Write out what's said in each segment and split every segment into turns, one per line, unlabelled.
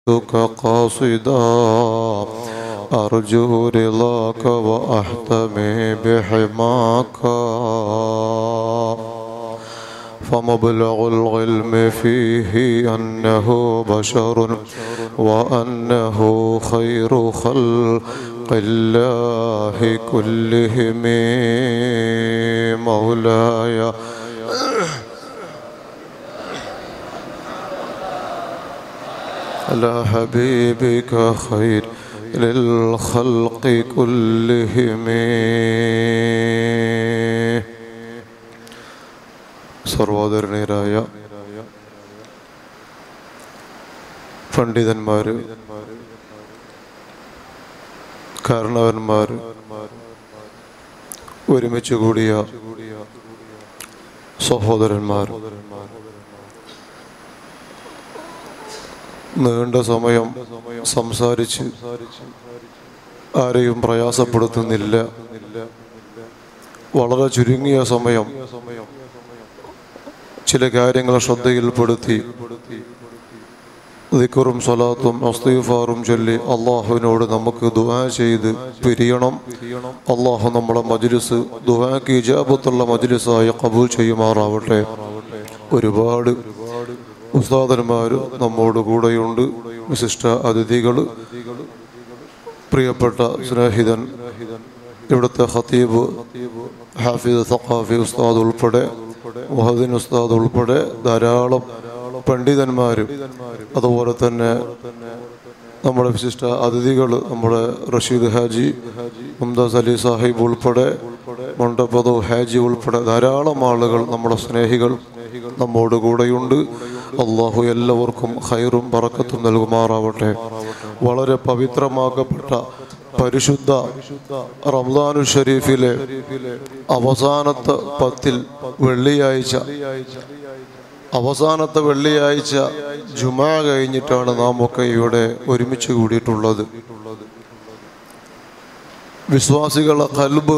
جئتك قاصدا أرجو رضاك وأحتمي بحماك فمبلغ العلم فيه أنه بشر وأنه خير خلق الله كلهم مولاي على حبيبك خير للخلق كلهم സർവോദരണീയരായ പണ്ഡിതന്മാര് കാരണവന്മാർ ഒരുമിച്ച് കൂടിയ സഹോദരന്മാർ നീണ്ട സമയം സംസാരിച്ച് ആരെയും പ്രയാസപ്പെടുത്തുന്നില്ല വളരെ ചുരുങ്ങിയ സമയം ചില കാര്യങ്ങൾ ശ്രദ്ധയിൽപ്പെടുത്തി ദിക്കറും സ്വലാത്തും അസ്തീഫാറും ചൊല്ലി അള്ളാഹുവിനോട് നമുക്ക് ദുആ ചെയ്ത് പിരിയണം അള്ളാഹു നമ്മളെ മജ്ലിസ് ദുആക്ക് ഇജാബത്തുള്ള മജ്ലിസായി കബൂൽ ചെയ്യുമാറാവട്ടെ ഒരുപാട് ഉസ്താദന്മാർ നമ്മോട് കൂടെയുണ്ട് വിശിഷ്ട അതിഥികൾ പ്രിയപ്പെട്ട സ്നേഹിതൻ ഇവിടുത്തെ ഖത്തീബ് ഹാഫിദ് സഖാഫി ഉസ്താദ് ഉൾപ്പെടെ മുഹദ്ദീൻ ഉസ്താദ് ഉൾപ്പെടെ ധാരാളം പണ്ഡിതന്മാർ അതുപോലെ തന്നെ നമ്മുടെ വിശിഷ്ട അതിഥികൾ നമ്മുടെ റഷീദ് ഹാജി മുംതാസ് അലി സാഹിബ് ഉൾപ്പെടെ മണ്ടപദു ഹാജി ഉൾപ്പെടെ ധാരാളം ആളുകൾ നമ്മുടെ സ്നേഹികൾ നമ്മോട് കൂടെയുണ്ട് അള്ളാഹു എല്ലാവർക്കും ഹൈറും പറക്കത്തും നൽകുമാറാവട്ടെ വളരെ പവിത്രമാക്കപ്പെട്ട പരിശുദ്ധ റംസാനു ഷരീഫിലെ അവസാനത്തെ പത്തിൽ വെള്ളിയാഴ്ച അവസാനത്തെ വെള്ളിയാഴ്ച ജുമാ കഴിഞ്ഞിട്ടാണ് നാം ഒക്കെ ഇവിടെ ഒരുമിച്ച് കൂടിയിട്ടുള്ളത് വിശ്വാസികളെ കൽബ്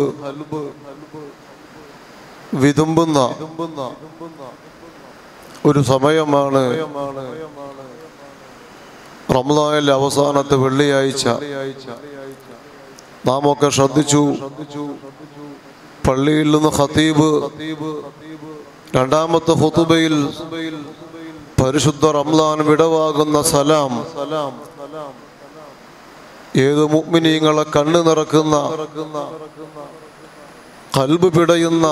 വിതുമ്പുന്ന ഒരു സമയമാണ് റംസാനിലെ അവസാനത്തെ വെള്ളിയാഴ്ച നാം ഒക്കെ ശ്രദ്ധിച്ചു പള്ളിയിൽ നിന്ന് ഖത്തീബ് രണ്ടാമത്തെ ഹുത്തുബയിൽ പരിശുദ്ധ റംലാൻ വിടവാകുന്ന സലാം ഏത് മുഗ്മിനീങ്ങളെ കണ്ണു നിറക്കുന്ന കൽബ് പിടയുന്ന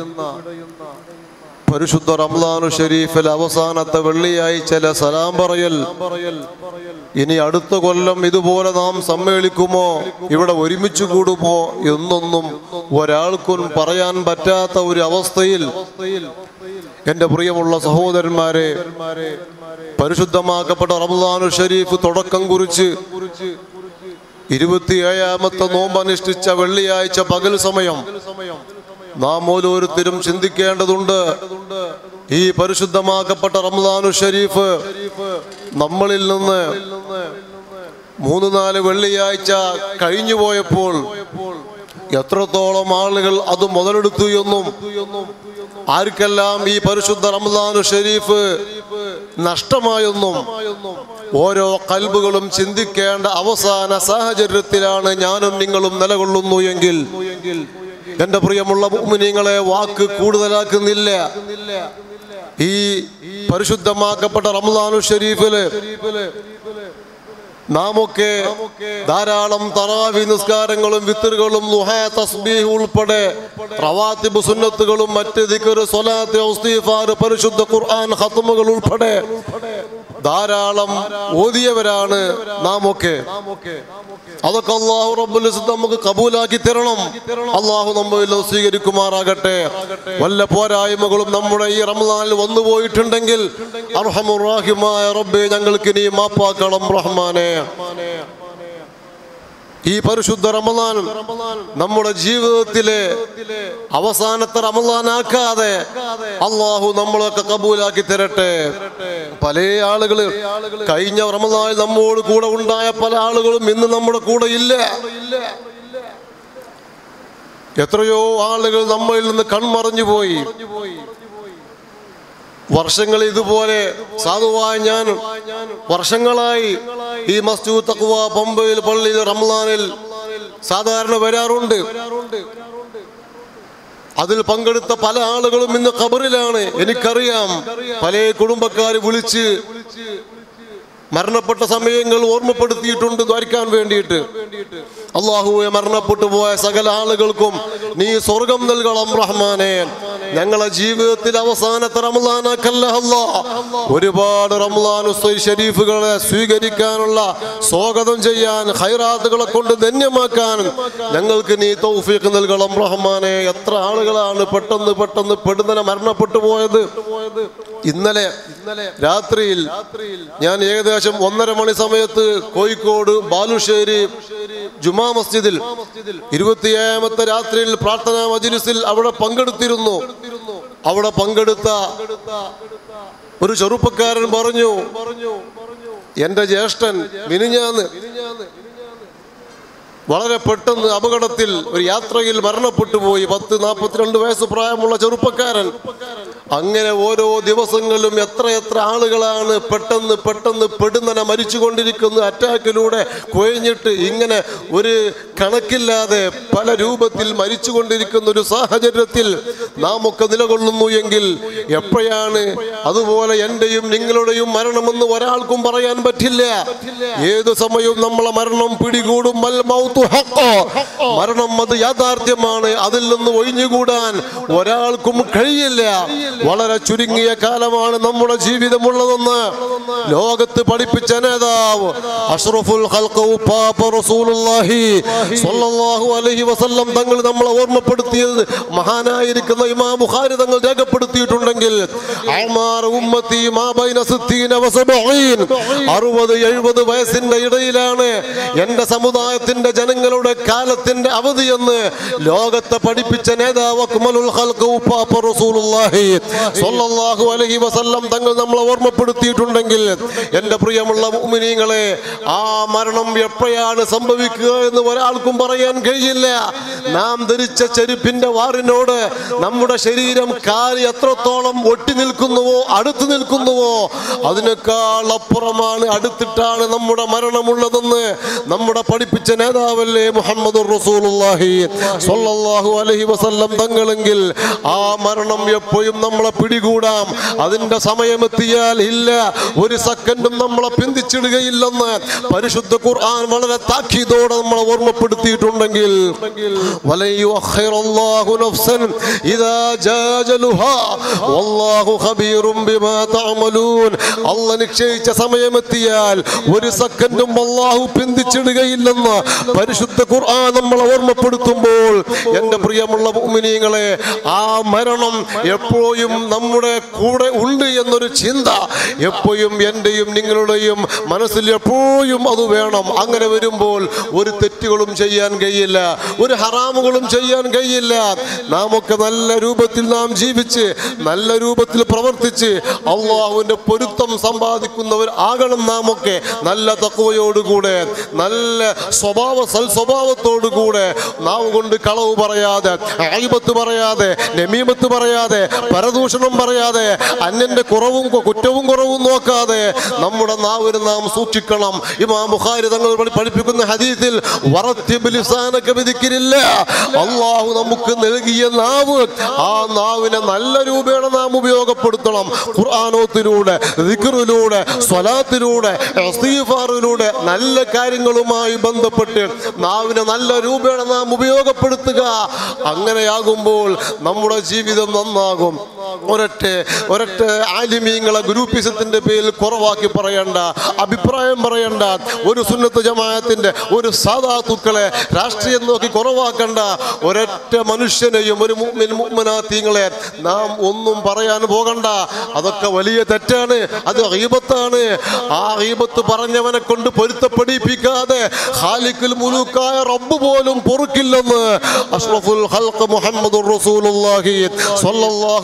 പരിശുദ്ധ റംലാനു ഷരീഫിൽ അവസാനത്തെ വെള്ളിയാഴ്ച സലാം പറയൽ ഇനി അടുത്ത കൊല്ലം ഇതുപോലെ നാം സമ്മേളിക്കുമോ ഇവിടെ ഒരുമിച്ച് കൂടുമോ എന്നൊന്നും ഒരാൾക്കും പറയാൻ പറ്റാത്ത ഒരു അവസ്ഥയിൽ എന്റെ പ്രിയമുള്ള സഹോദരന്മാരെ പരിശുദ്ധമാക്കപ്പെട്ട റംസാനു ഷരീഫ് തുടക്കം കുറിച്ച് ഇരുപത്തിയേഴാമത്തെ നോമ്പ് അനുഷ്ഠിച്ച വെള്ളിയാഴ്ച പകൽ സമയം നാം ഓരോരുത്തരും ചിന്തിക്കേണ്ടതുണ്ട് ഈ പരിശുദ്ധമാക്കപ്പെട്ട റംസാനു ഷരീഫ് നമ്മളിൽ നിന്ന് മൂന്ന് നാല് വെള്ളിയാഴ്ച കഴിഞ്ഞു പോയപ്പോൾ എത്രത്തോളം ആളുകൾ അത് മുതലെടുത്തു എന്നും ആർക്കെല്ലാം ഈ പരിശുദ്ധ റംസാനു ഷരീഫ് നഷ്ടമായെന്നും ഓരോ കൽബുകളും ചിന്തിക്കേണ്ട അവസാന സാഹചര്യത്തിലാണ് ഞാനും നിങ്ങളും നിലകൊള്ളുന്നു എങ്കിൽ എന്റെ പ്രിയമുള്ള മുഅ്മിനീങ്ങളെ വാക്ക് കൂടുതലാക്കുന്നില്ല ഈ പരിശുദ്ധമാക്കപ്പെട്ട റംസാനു ഷരീഫില് നാമൊക്കെ ധാരാളം തറാവി നിസ്കാരങ്ങളും വിത്തറുകളും ലുഹാ തസ്ബീഹ് ഉൾപ്പെടെ റവാത്തിബ് സുന്നത്തുകളും മറ്റ് ദിക്ർ സ്വലാത്ത് ഔസ്തീഫാർ പരിശുദ്ധ ഖുർആൻ ഖത്മുകൾ ഉൾപ്പെടെ ധാരാളം ഓതിയവരാണ് നാമൊക്കെ അതൊക്കെ അള്ളാഹു റബ്ബുൽ ഇസ്സത്ത് നമുക്ക് കബൂലാക്കി തരണം അള്ളാഹു നമ്മിൽ സ്വീകരിക്കുമാറാകട്ടെ വല്ല പോരായ്മകളും നമ്മുടെ ഈ റംസാനിൽ വന്നു പോയിട്ടുണ്ടെങ്കിൽ അർഹമുറാഹിമായ റബ്ബെ ഞങ്ങൾക്ക് ഇനി മാപ്പാക്കണം റഹ്മാനെ ഈ പരിശുദ്ധ റമദാൻ നമ്മുടെ ജീവിതത്തിലെ അവസാനത്തെ റമദാനാക്കാതെ അള്ളാഹു നമ്മളൊക്കെ കബൂലാക്കി തരട്ടെ പല ആളുകൾ കഴിഞ്ഞ റമദാനിൽ നമ്മോട് കൂടെ ഉണ്ടായ പല ആളുകളും ഇന്ന് നമ്മുടെ കൂടെ ഇല്ല എത്രയോ ആളുകൾ നമ്മളിൽ നിന്ന് കൺമറഞ്ഞു പോയി വർഷങ്ങൾ ഇതുപോലെ സാധുവായ ഞാൻ വർഷങ്ങളായി ഈ മസ്ജിദ് തഖ്വ പമ്പയിൽ പള്ളിയിൽ റംലാനിൽ സാധാരണ വരാറുണ്ട് അതിൽ പങ്കെടുത്ത പല ആളുകളും ഇന്ന് ഖബറിലാണ് എനിക്കറിയാം പല കുടുംബക്കാർ വിളിച്ച് മരണപ്പെട്ട സമയങ്ങൾ ഓർമ്മപ്പെടുത്തിയിട്ടുണ്ട് ദ്വാരിക്കാൻ വേണ്ടിയിട്ട് അള്ളാഹുവെ മരണപ്പെട്ടു പോയ സകല ആളുകൾക്കും നീ സ്വർഗം നൽകണം റഹ്മാനെ ഞങ്ങളെ ജീവിതത്തിൽ അവസാനത്തെ റംലാനാക്കല്ല അല്ലാ ഒരുപാട് റംലാൻ ഉസ്തൈ ഷരീഫുകളെ സ്വീകരിക്കാനുള്ള സ്വാഗതം ചെയ്യാൻ ഹൈറാത്തുകളെ കൊണ്ട് ധന്യമാക്കാൻ ഞങ്ങൾക്ക് നീ തൗഫീഖ് നൽകണം റഹ്മാനെ എത്ര ആളുകളാണ് പെട്ടെന്ന് പെട്ടെന്ന് പെടുന്നനെ മരണപ്പെട്ടു പോയത് ഇന്നലെ രാത്രിയിൽ ഞാൻ ഏകദേശം ഒന്നര മണി സമയത്ത് കോഴിക്കോട് ബാലുശ്ശേരി ജുമാ മസ്ജിദിൽ ഇരുപത്തിയേഴാമത്തെ രാത്രിയിൽ പ്രാർത്ഥനാ മജിലിസിൽ അവിടെ പങ്കെടുത്തിരുന്നു അവിടെ പങ്കെടുത്ത ഒരു ചെറുപ്പക്കാരൻ പറഞ്ഞു എന്റെ ജ്യേഷ്ഠൻ മിനിഞ്ഞാന്ന് വളരെ പെട്ടെന്ന് അപകടത്തിൽ ഒരു യാത്രയിൽ മരണപ്പെട്ടു പോയി പത്ത് നാൽപ്പത്തിരണ്ട് വയസ്സ് പ്രായമുള്ള ചെറുപ്പക്കാരൻ അങ്ങനെ ഓരോ ദിവസങ്ങളിലും എത്ര എത്ര ആളുകളാണ് പെട്ടെന്ന് പെട്ടെന്ന് പെടുന്നനെ മരിച്ചുകൊണ്ടിരിക്കുന്നത് അറ്റാക്കിലൂടെ കുഴഞ്ഞിട്ട് ഇങ്ങനെ ഒരു കണക്കില്ലാതെ പല രൂപത്തിൽ മരിച്ചുകൊണ്ടിരിക്കുന്ന ഒരു സാഹചര്യത്തിൽ നാം ഒക്കെ നിലകൊള്ളുന്നു എങ്കിൽ എപ്പോഴാണ് അതുപോലെ എന്റെയും നിങ്ങളുടെയും മരണമെന്ന് ഒരാൾക്കും പറയാൻ പറ്റില്ല ഏതു സമയവും നമ്മളെ മരണം പിടികൂടും മൽ മൗത്തു ഹഖ്. മരണം അത് യാഥാർത്ഥ്യമാണ് അതിൽ നിന്ന് ഒഴിഞ്ഞുകൂടാൻ ഒരാൾക്കും കഴിയില്ല വളരെ ചുരുങ്ങിയ കാലമാണ് നമ്മുടെ ജീവിതമുള്ളതെന്ന് ലോകത്ത് പഠിപ്പിച്ച നേതാവ് അഷ്റഫുൽ ഖൽഖ് ഉപ്പാപ്പ റസൂലുള്ളാഹി സ്വല്ലല്ലാഹു അലൈഹി വസല്ലം തങ്ങൾ നമ്മളെ ഓർമ്മപ്പെടുത്തിയത് മഹാനായിരിക്കുന്ന ഇമാം ബുഖാരി തങ്ങൾ രേഖപ്പെടുത്തിയിട്ടുണ്ടെങ്കിൽ അഅ്മാർ ഉമ്മത്തി മാ ബൈന സിത്തീന വസബഈൻ 60 70 വയസ്സിന്റെ ഇടയിലാണ് എന്റെ സമുദായത്തിന്റെ ജനങ്ങളുടെ കാലത്തിന്റെ അവധി എന്ന് ലോകത്തെ പഠിപ്പിച്ച നേതാവ് അക്മലുൽ ഖൽഖ് ഉപ്പാപ്പ റസൂലുള്ളാഹി സ്വല്ലല്ലാഹു അലൈഹി വസല്ലം തങ്ങൾ നമ്മളെ ഓർമ്മപ്പെടുത്തിയിട്ടുണ്ടെങ്കിൽ എൻ്റെ പ്രിയമുള്ള മുഅ്മിനീങ്ങളെ ആ മരണം എപ്പോഴാണ് സംഭവിക്കുക എന്ന് ഒരാൾക്കും പറയാൻ കഴിയില്ല നാം ധരിച്ച ചെരുപ്പിന്റെ വാറിനോട് നമ്മുടെ ശരീരം കാല് എത്രത്തോളം ഒട്ടി നിൽക്കുന്നുവോ അടുത്ത് നിൽക്കുന്നുവോ അതിനേക്കാൾ അപ്പുറമാണ് അടുത്തിട്ടാണ് നമ്മുടെ മരണമുള്ളതെന്ന് നമ്മുടെ പഠിപ്പിച്ച നേതാവല്ലേ മുഹമ്മദ് റസൂലുള്ളാഹി സ്വല്ലല്ലാഹു അലൈഹി വസല്ലം തങ്ങളെങ്കിൽ ആ മരണം എപ്പോഴും നമ്മളെ പിടികൂടാം അതിന്റെ സമയമെത്തിയാൽ ഇല്ല ഒരു സെക്കൻഡും നമ്മളെ പിന്തിച്ചിടുകയില്ലെന്ന് പരിശുദ്ധ ഖുർആൻ വളരെ താക്കീതോടെ നമ്മളെ ഓർമ്മപ്പെടുത്തിയിട്ടുണ്ടെങ്കിൽ വലൻ യുഅഖിറല്ലാഹു നഫ്സൻ ഇദാ ജാ അജലുഹാ വല്ലാഹു ഖബീറും ബിമാ തഅമലൂൻ അല്ലാഹ് നിശ്ചയിച്ച സമയമെത്തിയാൽ ഒരു സെക്കൻഡും അല്ലാഹു പിന്തിച്ചിടുകയില്ലെന്ന് പരിശുദ്ധ ഖുർആൻ നമ്മളെ ഓർമ്മപ്പെടുത്തുമ്പോൾ എൻ്റെ പ്രിയമുള്ള മുഅ്മിനീങ്ങളെ ആ മരണം എപ്പോഴും നമ്മുടെ കൂടെ ഉണ്ട് എന്നൊരു ചിന്ത എപ്പോഴും എൻ്റെയും നിങ്ങളുടെയും മനസ്സിൽ എപ്പോഴും അത് വേണം അങ്ങനെ വരുമ്പോൾ ഒരു തെറ്റുകളും ചെയ്യാൻ കഴിയില്ല ഒരു ഹറാമുകളും ചെയ്യാൻ കഴിയില്ല നാം ഒക്കെ നല്ല രൂപത്തിൽ നാം ജീവിച്ച് നല്ല രൂപത്തിൽ പ്രവർത്തിച്ച് അള്ളാഹുവിൻ്റെ പൊരുത്തം സമ്പാദിക്കുന്നവർ ആകണം നാം ഒക്കെ നല്ല തക്കവയോടുകൂടെ നല്ല സ്വഭാവ സൽ സ്വഭാവത്തോടുകൂടെ നാം കൊണ്ട് കളവ് പറയാതെ അഴിബത്ത് പറയാതെ നമീമത്ത് പറയാതെ പരദൂഷണം പറയാതെ അന്യന്റെ കുറവും കുറ്റവും കുറവും നോക്കാതെ നമ്മുടെ നാവിന് നാം സൂക്ഷിക്കണം ഇമാം ബുഖാരി തങ്ങൾ പഠി- പഠിപ്പിക്കുന്ന ഹദീസിൽ വറത്തിബ് ലിസാനക ബിദിക്രില്ല. അള്ളാഹു നമുക്ക് നൽകിയ നാവ് ആ നാവിനെ നല്ല രൂപേണ നാം ഉപയോഗപ്പെടുത്തണം ഖുർആാനോത്തിലൂടെ ദിക്റിലൂടെ സ്വലാത്തിലൂടെ ഇസ്തിഗ്ഫാറിലൂടെ നല്ല കാര്യങ്ങളുമായി ബന്ധപ്പെട്ട് നാവിനെ നല്ല രൂപേണ നാം ഉപയോഗപ്പെടുത്തുക അങ്ങനെയാകുമ്പോൾ നമ്മുടെ ജീവിതം നന്നാകും ഒരൊറ്റ ഒരൊറ്റ ആലിമീങ്ങളെ ഗ്രൂപ്പിസത്തിന്റെ പേരിൽ കുറവാക്കി പറയണ്ട അഭിപ്രായം പറയണ്ട ഒരു സുന്നത്ത് ജമാഅത്തിന്റെ ഒരു സാധാത്തുക്കളെ രാഷ്ട്രീയം നോക്കി കുറവാക്കണ്ട ഒരൊറ്റ മനുഷ്യനെയും ഒരു മുഅ്മിൻ മുഅ്മിനാത്തീങ്ങളെ നാം ഒന്നും പറയാൻ പോകണ്ട അതൊക്കെ വലിയ തെറ്റാണ് അത് ഗീബത്താണ് ആ ഗീബത്ത് പറഞ്ഞവനെ കൊണ്ട് പൊരുത്തപ്പെടിപ്പിക്കാതെ ഖാലിഖുൽ മുലൂക്കായ റബ്ബ് പോലും പൊറുക്കില്ലെന്ന് അഷ്റഫുൽ ഖൽഖ് മുഹമ്മദുർ റസൂലുള്ളാഹി സ്വല്ലല്ലാഹു അലൈഹി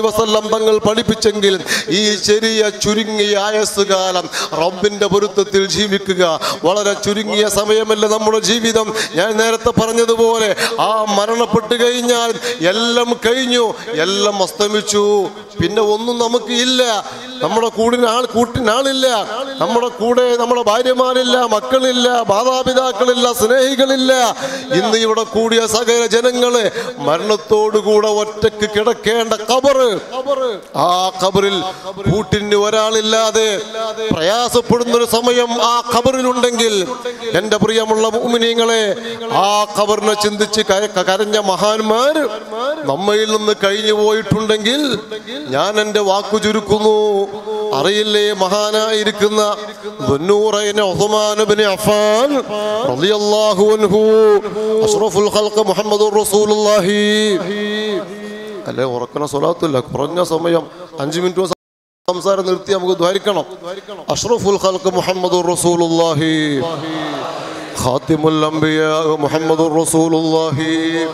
വസല്ലം തങ്ങൾ പഠിപ്പിച്ചെങ്കിൽ ഈ ചെറിയ ചുരുങ്ങിയ ആയസ് കാലം റബ്ബിന്റെ പൊരുത്തത്തിൽ ജീവിക്കുക വളരെ ചുരുങ്ങിയ സമയമല്ല നമ്മുടെ ജീവിതം ഞാൻ നേരത്തെ പറഞ്ഞതുപോലെ ആ മരണപ്പെട്ട് കഴിഞ്ഞാൽ എല്ലാം കഴിഞ്ഞു എല്ലാം അസ്തമിച്ചു പിന്നെ ഒന്നും നമുക്ക് ഇല്ല നമ്മുടെ കൂടിനാൾ കൂട്ടിനാളില്ല നമ്മുടെ കൂടെ നമ്മുടെ ഭാര്യമാരില്ല മക്കളില്ല മാതാപിതാക്കളില്ല സ്നേഹികളില്ല ഇന്ന് ഇവിടെ കൂടിയ സകല ജനങ്ങള് മരണത്തോടുകൂടെ ഒറ്റക്ക് കിടക്കേണ്ട കബറ് ആ കബറിൽ കൂട്ടിന് ഒരാളില്ലാതെ പ്രയാസപ്പെടുന്ന ഒരു സമയം ആ കബറിലുണ്ടെങ്കിൽ എന്റെ പ്രിയമുള്ള മുമിനീങ്ങളെ ആ കബറിനെ ചിന്തിച്ച് കര- കരഞ്ഞ മഹാന്മാർ നമ്മയിൽ നിന്ന് കഴിഞ്ഞു പോയിട്ടുണ്ടെങ്കിൽ ഞാൻ എന്റെ വാക്കു ചുരുക്കുന്നു അറിയില്ലേ മഹാനായിരിക്കുന്ന ദുന്നൂറൈന ഉസ്മാൻ ഇബ്നു അഫ്ഫാൻ റളിയല്ലാഹു അൻഹു അഷ്റഫുൽ ഖൽഖ് മുഹമ്മദുർ റസൂലുള്ളാഹി അല്ലേ ഉറക്കണ സ്വലാത്തില്ല കുറഞ്ഞ സമയം അഞ്ചു മിനിറ്റ് സംസാരം നിർത്തി നമുക്ക് ധ്വരിക്കണം അഷ്റഫുൽ ഖൽഖ് മുഹമ്മദുർ റസൂലുള്ളാഹി ഖാത്തിമുൽ അംബിയ മുഹമ്മദുർ റസൂലുള്ളാഹി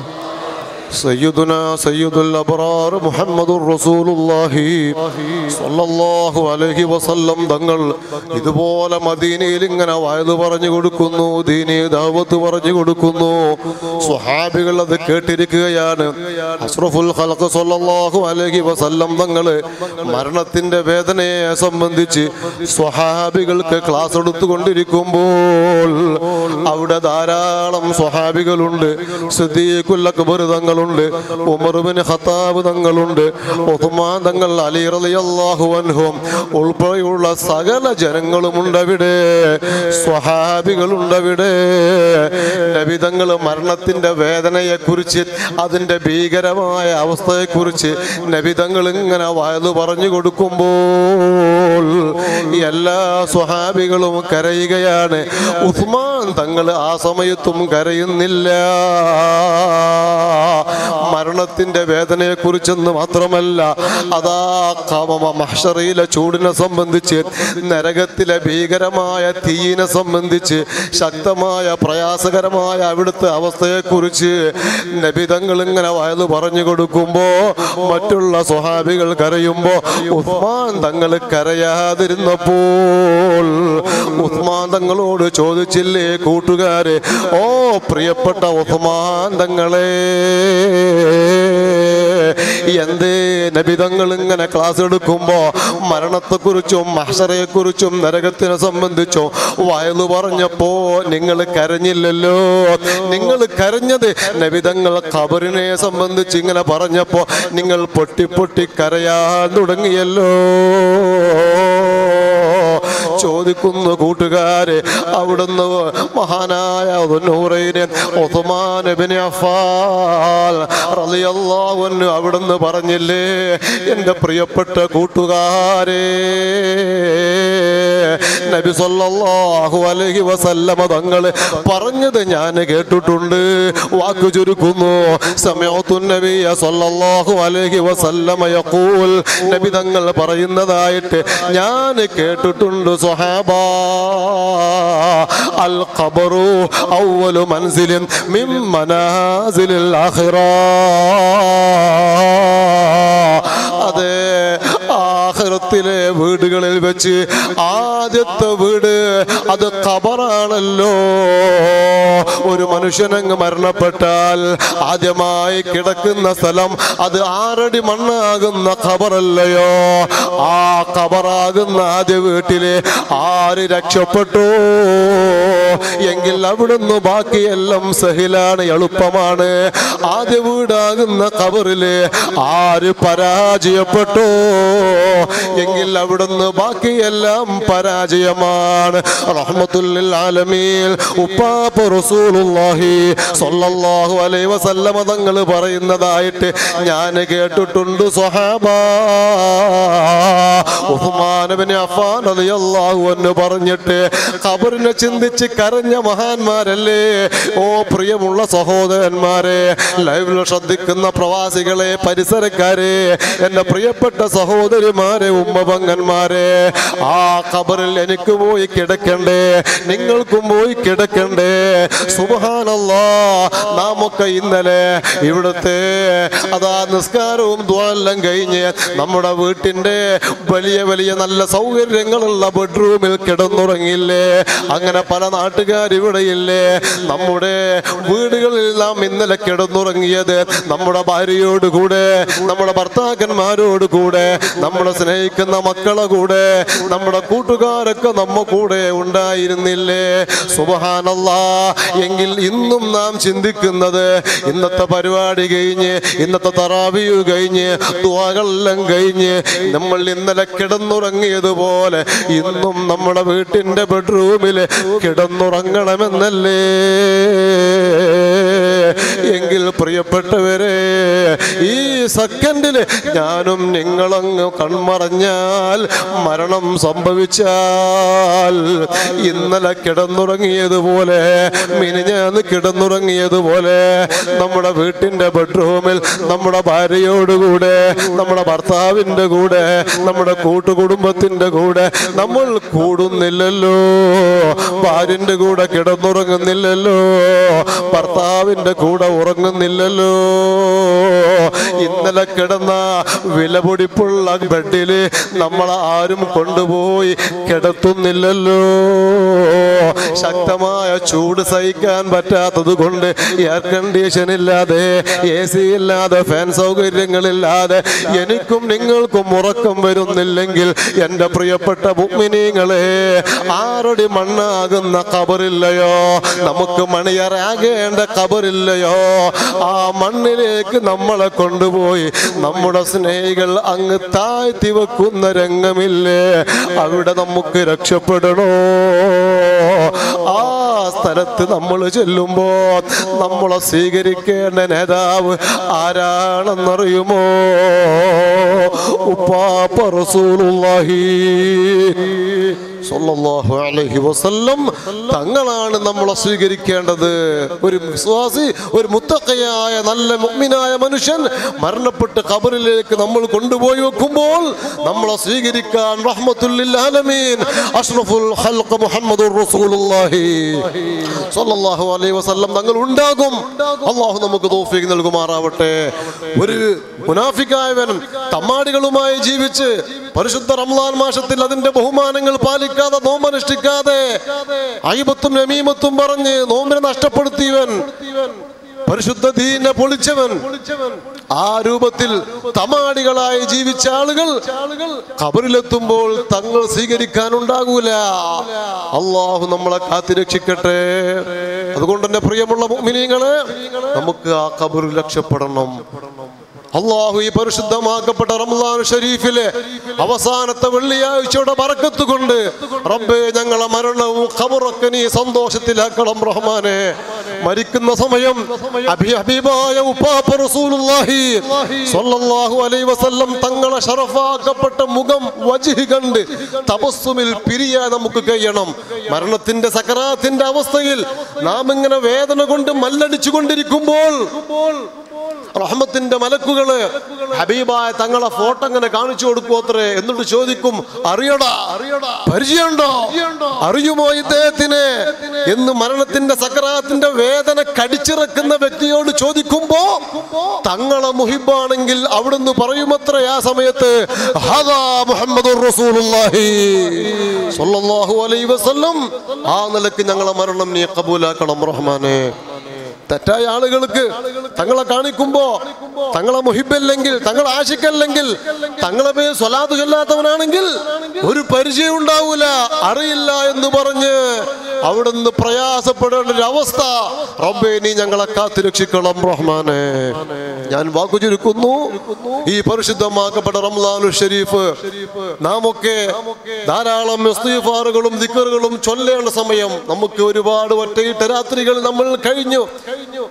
سيدنا سيد الأبرار محمد رسول الله صلى الله عليه وسلم തങ്ങൾ ഇതുപോലെ മദീനയിൽ ഇങ്ങനെ വയത് പറഞ്ഞു കൊടുക്കുന്നു ദീനി ദാവത്ത് പറഞ്ഞു കൊടുക്കുന്നു സ്വഹാബികൾ അത് കേട്ടിരിക്കുകയാണ് അഷ്റഫുൽ ഖൽഖ് സല്ലല്ലാഹു അലൈഹി വസല്ലം തങ്ങൾ മരണത്തിന്റെ വേദനയെ സംബന്ധിച്ച് സ്വഹാബികൾക്ക് ക്ലാസ് എടുത്തുകൊണ്ടിരിക്കുമ്പോൾ അവിടെ ധാരാളം സ്വഹാബികളുണ്ട് സിദ്ദീഖുൽ അക്ബർ തങ്ങളുണ്ട് ഉമർബിന് ഖത്താബ് തങ്ങളുണ്ട് ഉസ്മാൻ തങ്ങൾ അലി റളിയല്ലാഹു അൻഹും ഉൾപ്പെടെയുള്ള സകല ജനങ്ങളുമുണ്ട് അവിടെ സ്വഹാബികളുണ്ട് അവിടെ നബി തങ്ങൾ മരണത്തിന്റെ വേദനയെ കുറിച്ച് അതിന്റെ ഭീകരമായ അവസ്ഥയെ കുറിച്ച് നബി തങ്ങൾ ഇങ്ങനെ വയത് പറഞ്ഞു കൊടുക്കുമ്പോൾ എല്ലാ സ്വഹാബികളും കരയുകയാണ് ഉസ്മാൻ തങ്ങൾ ആ സമയത്തും കരയുന്നില്ല മരണത്തിന്റെ വേദനയെ കുറിച്ചെന്ന് മാത്രമല്ല അതാ കമമ മഹ്ഷറയിലെ ചൂടിനെ സംബന്ധിച്ച് നരകത്തിലെ ഭീകരമായ തീയിനെ സംബന്ധിച്ച് ശക്തമായ പ്രയാസകരമായ അവിടുത്തെ അവസ്ഥയെക്കുറിച്ച് നബിതങ്ങൾ ഇങ്ങനെ വയത് പറഞ്ഞു കൊടുക്കുമ്പോ മറ്റുള്ള സ്വഹാബികൾ കരയുമ്പോ ഉസ്മാൻ തങ്ങൾ കരയാതിരുന്നപ്പോൾ ഉസ്മാൻ തങ്ങളോട് ചോദിച്ചില്ലേ കൂട്ടുകാരെ ഓ പ്രിയപ്പെട്ട ഉസ്മാൻ തങ്ങളെ എന്തേ നബിതങ്ങൾ ഇങ്ങനെ ക്ലാസ് എടുക്കുമ്പോ മരണത്തെക്കുറിച്ചും മഹസറയെക്കുറിച്ചും നരകത്തിനെ സംബന്ധിച്ചോ വയലു പറഞ്ഞപ്പോ നിങ്ങൾ കരഞ്ഞില്ലല്ലോ നിങ്ങൾ കരഞ്ഞത് നബിതങ്ങൾ ഖബറിനെ സംബന്ധിച്ച് ഇങ്ങനെ പറഞ്ഞപ്പോ നിങ്ങൾ പൊട്ടി പൊട്ടി കരയാൻ തുടങ്ങിയല്ലോ ചോദിക്കുന്നു കൂട്ടുകാരെ അവിടുന്ന് മഹാനായ നൂറൈനെ ഒത്തുമാൻ ഇബ്നു അഫ്ഫാൻ റളിയല്ലാഹു അൻഹു അവിടുന്ന് പറഞ്ഞില്ലേ എൻ്റെ പ്രിയപ്പെട്ട കൂട്ടുകാരെ നബി സല്ലല്ലാഹു അലൈഹി വസല്ലമ തങ്ങൾ പറഞ്ഞത് ഞാൻ കേട്ടിട്ടുണ്ട് വാക്കു ചുരുക്കുന്നു സമയത്തു നബിയ സല്ലല്ലാഹു അലൈഹി വസല്ലമ യഖൂൽ നബി തങ്ങൾ പറയുന്നതായിട്ട് ഞാൻ കേട്ടിട്ടുണ്ട് സ്വഹാബ അൽ ഖബറു അവലു മൻസിലിൻ മിൻ മനാസിലിൽ ആഖിറ അതെ ആഖിറത്തിലെ വീടുകളിൽ വെച്ച് ആദ്യത്തെ വീട് അത് ഖബറാണല്ലോ ഒരു മനുഷ്യനങ്ങ് മരണപ്പെട്ടാൽ ആദ്യമായി കിടക്കുന്ന സ്ഥലം അത് ആറടി മണ്ണാകുന്ന ഖബറല്ലയോ ആ ഖബറാകുന്ന ആദ്യ വീട്ടിലെ ആര് രക്ഷപ്പെട്ടു എങ്കിൽ അവിടുന്ന് ബാക്കിയെല്ലാം സഹിലാണ് എളുപ്പമാണ് ആദ്യ വീടാകുന്ന ഖബറില് ആര് പരാജയപ്പെട്ടു എങ്കിൽ അവിടുന്ന് ബാക്കിയെല്ലാം പരാജയമാണ് റഹ്മത്തുല്ലിൽ ആലമീൻ ഉപ്പാപ്പ റസൂലുള്ളാഹി സ്വല്ലല്ലാഹു അലൈഹി വസല്ലമ തങ്ങൾ പറയുന്നതായിട്ട് ഞാൻ കേട്ടിട്ടുണ്ട് സ്വഹാബ ഉസ്മാൻ ഇബ്നു അഫ്ഫാൻ റളിയല്ലാഹു അൻഹു പറഞ്ഞിട്ട് ഖബറിനെ ചിന്തിച്ച് കരഞ്ഞ മഹാന്മാരല്ലേ ഓ പ്രിയമുള്ള സഹോദരന്മാരെ ലൈവിൽ ശ്രദ്ധിക്കുന്ന പ്രവാസികളെ പരിസരക്കാരെ എന്റെ പ്രിയപ്പെട്ട സഹോദരിമാരെ ഉമ്മപങ്ങന്മാരെ ആ ഖബറിൽ എനിക്ക് പോയി കിടക്കണ്ടേ നിങ്ങൾക്കും പോയി കിടക്കണ്ടേ സുബഹാനല്ലാ നാമൊക്കെ ഇന്നലെ ഇവിടുത്തെ അതാ നിസ്കാരവും ദ്വാലെല്ലാം കഴിഞ്ഞ് നമ്മുടെ വീട്ടിന്റെ വലിയ വലിയ നല്ല സൗകര്യങ്ങളുള്ള ബെഡ്റൂമിൽ കിടന്നുറങ്ങില്ലേ അങ്ങനെ പല നാട്ടുകാർ ഇവിടെയില്ലേ നമ്മുടെ വീടുകളിൽ നാം ഇന്നലെ കിടന്നുറങ്ങിയത് നമ്മുടെ ഭാര്യയോട് കൂടെ നമ്മുടെ ഭർത്താക്കന്മാരോട് കൂടെ നമ്മളെ സ്നേഹിക്കുന്ന മക്കളെ കൂടെ നമ്മുടെ കൂട്ടുകാരൊക്കെ നമ്മ കൂടെ ഉണ്ടായിരുന്നില്ലേ സുബഹാനല്ലാ എങ്കിൽ ഇന്നും നാം ചിന്തിക്കുന്നത് ഇന്നത്തെ പരിപാടി കഴിഞ്ഞ് ഇന്നത്തെ തറാവിയു കഴിഞ്ഞ് ദുആകളെല്ലാം കഴിഞ്ഞ് നമ്മൾ ഇന്നലെ കിടന്നുറങ്ങിയതുപോലെ ഇന്നും നമ്മുടെ വീട്ടിന്റെ ബെഡ്റൂമിൽ കിടന്നുറങ്ങണമെന്നല്ലേ എങ്കിൽ പ്രിയപ്പെട്ടവരെ ഈ സെക്കൻഡില് ഞാനും നിങ്ങളങ്ങ് കൺമറഞ്ഞാൽ മരണം സംഭവിച്ചാൽ ഇന്നലെ കിടന്നുറങ്ങിയതുപോലെ മിനിഞ്ഞാന്ന് കിടന്നുറങ്ങിയതുപോലെ നമ്മുടെ വീട്ടിന്റെ ബെഡ്റൂമിൽ നമ്മുടെ ഭാര്യയോടുകൂടെ നമ്മുടെ ഭർത്താവിന്റെ കൂടെ നമ്മുടെ കൂട്ടുകുടുംബത്തിന്റെ കൂടെ നമ്മൾ കൂടുന്നില്ലല്ലോ ഭാര്യന്റെ കൂടെ കിടന്നുറങ്ങുന്നില്ലല്ലോ ഭർത്താവിന്റെ കൂടെ ഉറങ്ങുന്നില്ലല്ലോ ഇന്നലെ കിടന്ന വിലപിടിപ്പുള്ള ബെഡില് നമ്മളെ ആരും കൊണ്ടുപോയി കിടത്തുന്നില്ലല്ലോ ശക്തമായ ചൂട് സഹിക്കാൻ പറ്റാത്തത് കൊണ്ട് എയർ കണ്ടീഷൻ ഇല്ലാതെ എ സി ഇല്ലാതെ ഫാൻ സൗകര്യങ്ങളില്ലാതെ എനിക്കും നിങ്ങൾക്കും ഉറക്കം വരുന്നില്ലെങ്കിൽ എൻ്റെ പ്രിയപ്പെട്ട മുഗ്മിനീങ്ങളെ ആറടി മണ്ണാകുന്ന കബറില്ലയോ നമുക്ക് മണിയറാകേണ്ട കബറില്ലയോ ആ മണ്ണിലേക്ക് നമ്മളെ കൊണ്ടുപോയി നമ്മുടെ സ്നേഹികൾ അങ്ങ് താഴ്ത്തി വെക്കുന്ന രംഗമില്ലേ അവിടെ നമുക്ക് രക്ഷപ്പെടണോ ആ സ്ഥലത്ത് നമ്മൾ ചെല്ലുമ്പോ നമ്മളെ സ്വീകരിക്കേണ്ട നേതാവ് ആരാണെന്നറിയുമോ ഉപ്പാപ്പ റസൂലുള്ളാഹി സ്വല്ലല്ലാഹു അലൈഹി വസല്ലം തങ്ങളാണ് നമ്മളെ സ്വീകരിക്കേണ്ടത് ഒരു വിശ്വാസി ഒരു മുത്തക്കയായ നല്ല മുഅ്മിനായ മനുഷ്യൻ മരണപ്പെട്ട് ഖബറിലേക്ക് നമ്മൾ കൊണ്ടുപോയി വെക്കുമ്പോൾ നമ്മളെ സ്വീകരിക്കാൻ റഹ്മത്തുല്ലിൽ ആലമീൻ അഷ്റഫുൽ ഖൽഖ് മുഹമ്മദുർ റസൂലുള്ളാഹി സ്വല്ലല്ലാഹു അലൈഹി വസല്ലം തങ്ങൾ ഉണ്ടാകും അള്ളാഹു നമുക്ക് തൗഫീഖ് നൽകുമാറാവട്ടെ ഒരു മുനാഫിക്കായവൻ തമ്മാടികളുമായി ജീവിച്ച് പരിശുദ്ധ റംലാൻ മാസത്തിൽ അതിന്റെ ബഹുമാനങ്ങൾ പാലിക്കാതെ നോമ്പനുഷ്ഠിക്കാതെ അയ്യബത്തും നമീമത്തും പറഞ്ഞ് നോമ്പിനെ നഷ്ടപ്പെടുത്തിയവൻ പരിശുദ്ധ ദീനെ പൊളിച്ചവൻ ആ രൂപത്തിൽ തമാടികളായി ജീവിച്ച ആളുകൾ ഖബറിലെത്തുമ്പോൾ തങ്ങൾ സ്വീകരിക്കാനുണ്ടാകൂല അള്ളാഹു നമ്മളെ കാത്തിരക്ഷിക്കട്ടെ അതുകൊണ്ട് തന്നെ പ്രിയമുള്ള മുഅ്മിനീങ്ങളെ നമുക്ക് ആ ഖബറിൽ രക്ഷപ്പെടണം അള്ളാഹു ഈ പരിശുദ്ധമാക്കപ്പെട്ട റംസാൻ ഷരീഫിലെ അവസാനത്തെ വെള്ളിയാഴ്ചയുടെ ബറക്കത്ത് കൊണ്ട് റബ്ബേ ഞങ്ങളെ മരണവും ഖബറൊക്കെ നീ സന്തോഷത്തിലാക്കണം റഹ്മാനെ മരിക്കുന്ന സമയം അഭി ഹബീബായ ഉപ്പാപ്പ റസൂലുള്ളാഹി സ്വല്ലല്ലാഹു അലൈഹി വസല്ലം തങ്ങളെ ഷറഫാക്കപ്പെട്ട മുഖം വജിഹ് കണ്ട് തപസ്സുമിൽ പിരിയാൻ നമുക്ക് കഴിയണം മരണത്തിന്റെ സകരാത്തിന്റെ അവസ്ഥയിൽ നാം ഇങ്ങനെ വേദന കൊണ്ട് മല്ലടിച്ചു കൊണ്ടിരിക്കുമ്പോൾ റഹ്മത്തിന്റെ മലക്കുകള് ഹബീബായ തങ്ങളെ ഫോട്ടോ ഇങ്ങനെ കാണിച്ചു കൊടുക്കും അത്രേ എന്നിട്ട് ചോദിക്കും അറിയടാ പരിചയമുണ്ടോ അറിയുമോ ഇദ്ദേഹത്തിന് എന്ന് മരണത്തിന്റെ സക്കറാത്തിന്റെ വേദന കടിച്ചിറക്കുന്ന വ്യക്തിയോട് ചോദിക്കുമ്പോ തങ്ങളെ മുഹിബാണെങ്കിൽ അവിടുന്ന് പറയുമത്രേ ആ സമയത്ത് ഹാദാ മുഹമ്മദുർ റസൂലുള്ളാഹി സ്വല്ലല്ലാഹു അലൈഹി വസല്ലം ആ നിലക്ക് ഞങ്ങളെ മരണം നീ കബൂലാക്കണം റഹ്മാനെ തെറ്റായ ആളുകൾക്ക് തങ്ങളെ കാണിക്കുമ്പോ തങ്ങളെ മുഹിബല്ലെങ്കിൽ തങ്ങളെ ആശിക്കല്ലെങ്കിൽ തങ്ങളെ പേര് സ്വലാത്ത് ചൊല്ലാത്തവനാണെങ്കിൽ ഒരു പരിചയം ഉണ്ടാവൂല അറിയില്ല എന്ന് പറഞ്ഞ് അവിടുന്ന് പ്രയാസപ്പെടേണ്ട ഒരു അവസ്ഥ റബ്ബേ നീ ഞങ്ങളെ കാത്തിരക്ഷിക്കണം റഹ്മാനെ ഞാൻ വാക്കു ചുരുക്കുന്നു ഈ പരിശുദ്ധമാക്കപ്പെട്ട റംലാനു ഷരീഫ് നാം ഒക്കെ ധാരാളം ഇസ്തിഗ്ഫാറുകളും ദിക്കറുകളും ചൊല്ലേണ്ട സമയം നമുക്ക് ഒരുപാട് ഒറ്റയിട്ട രാത്രികൾ നമ്മൾ കഴിഞ്ഞു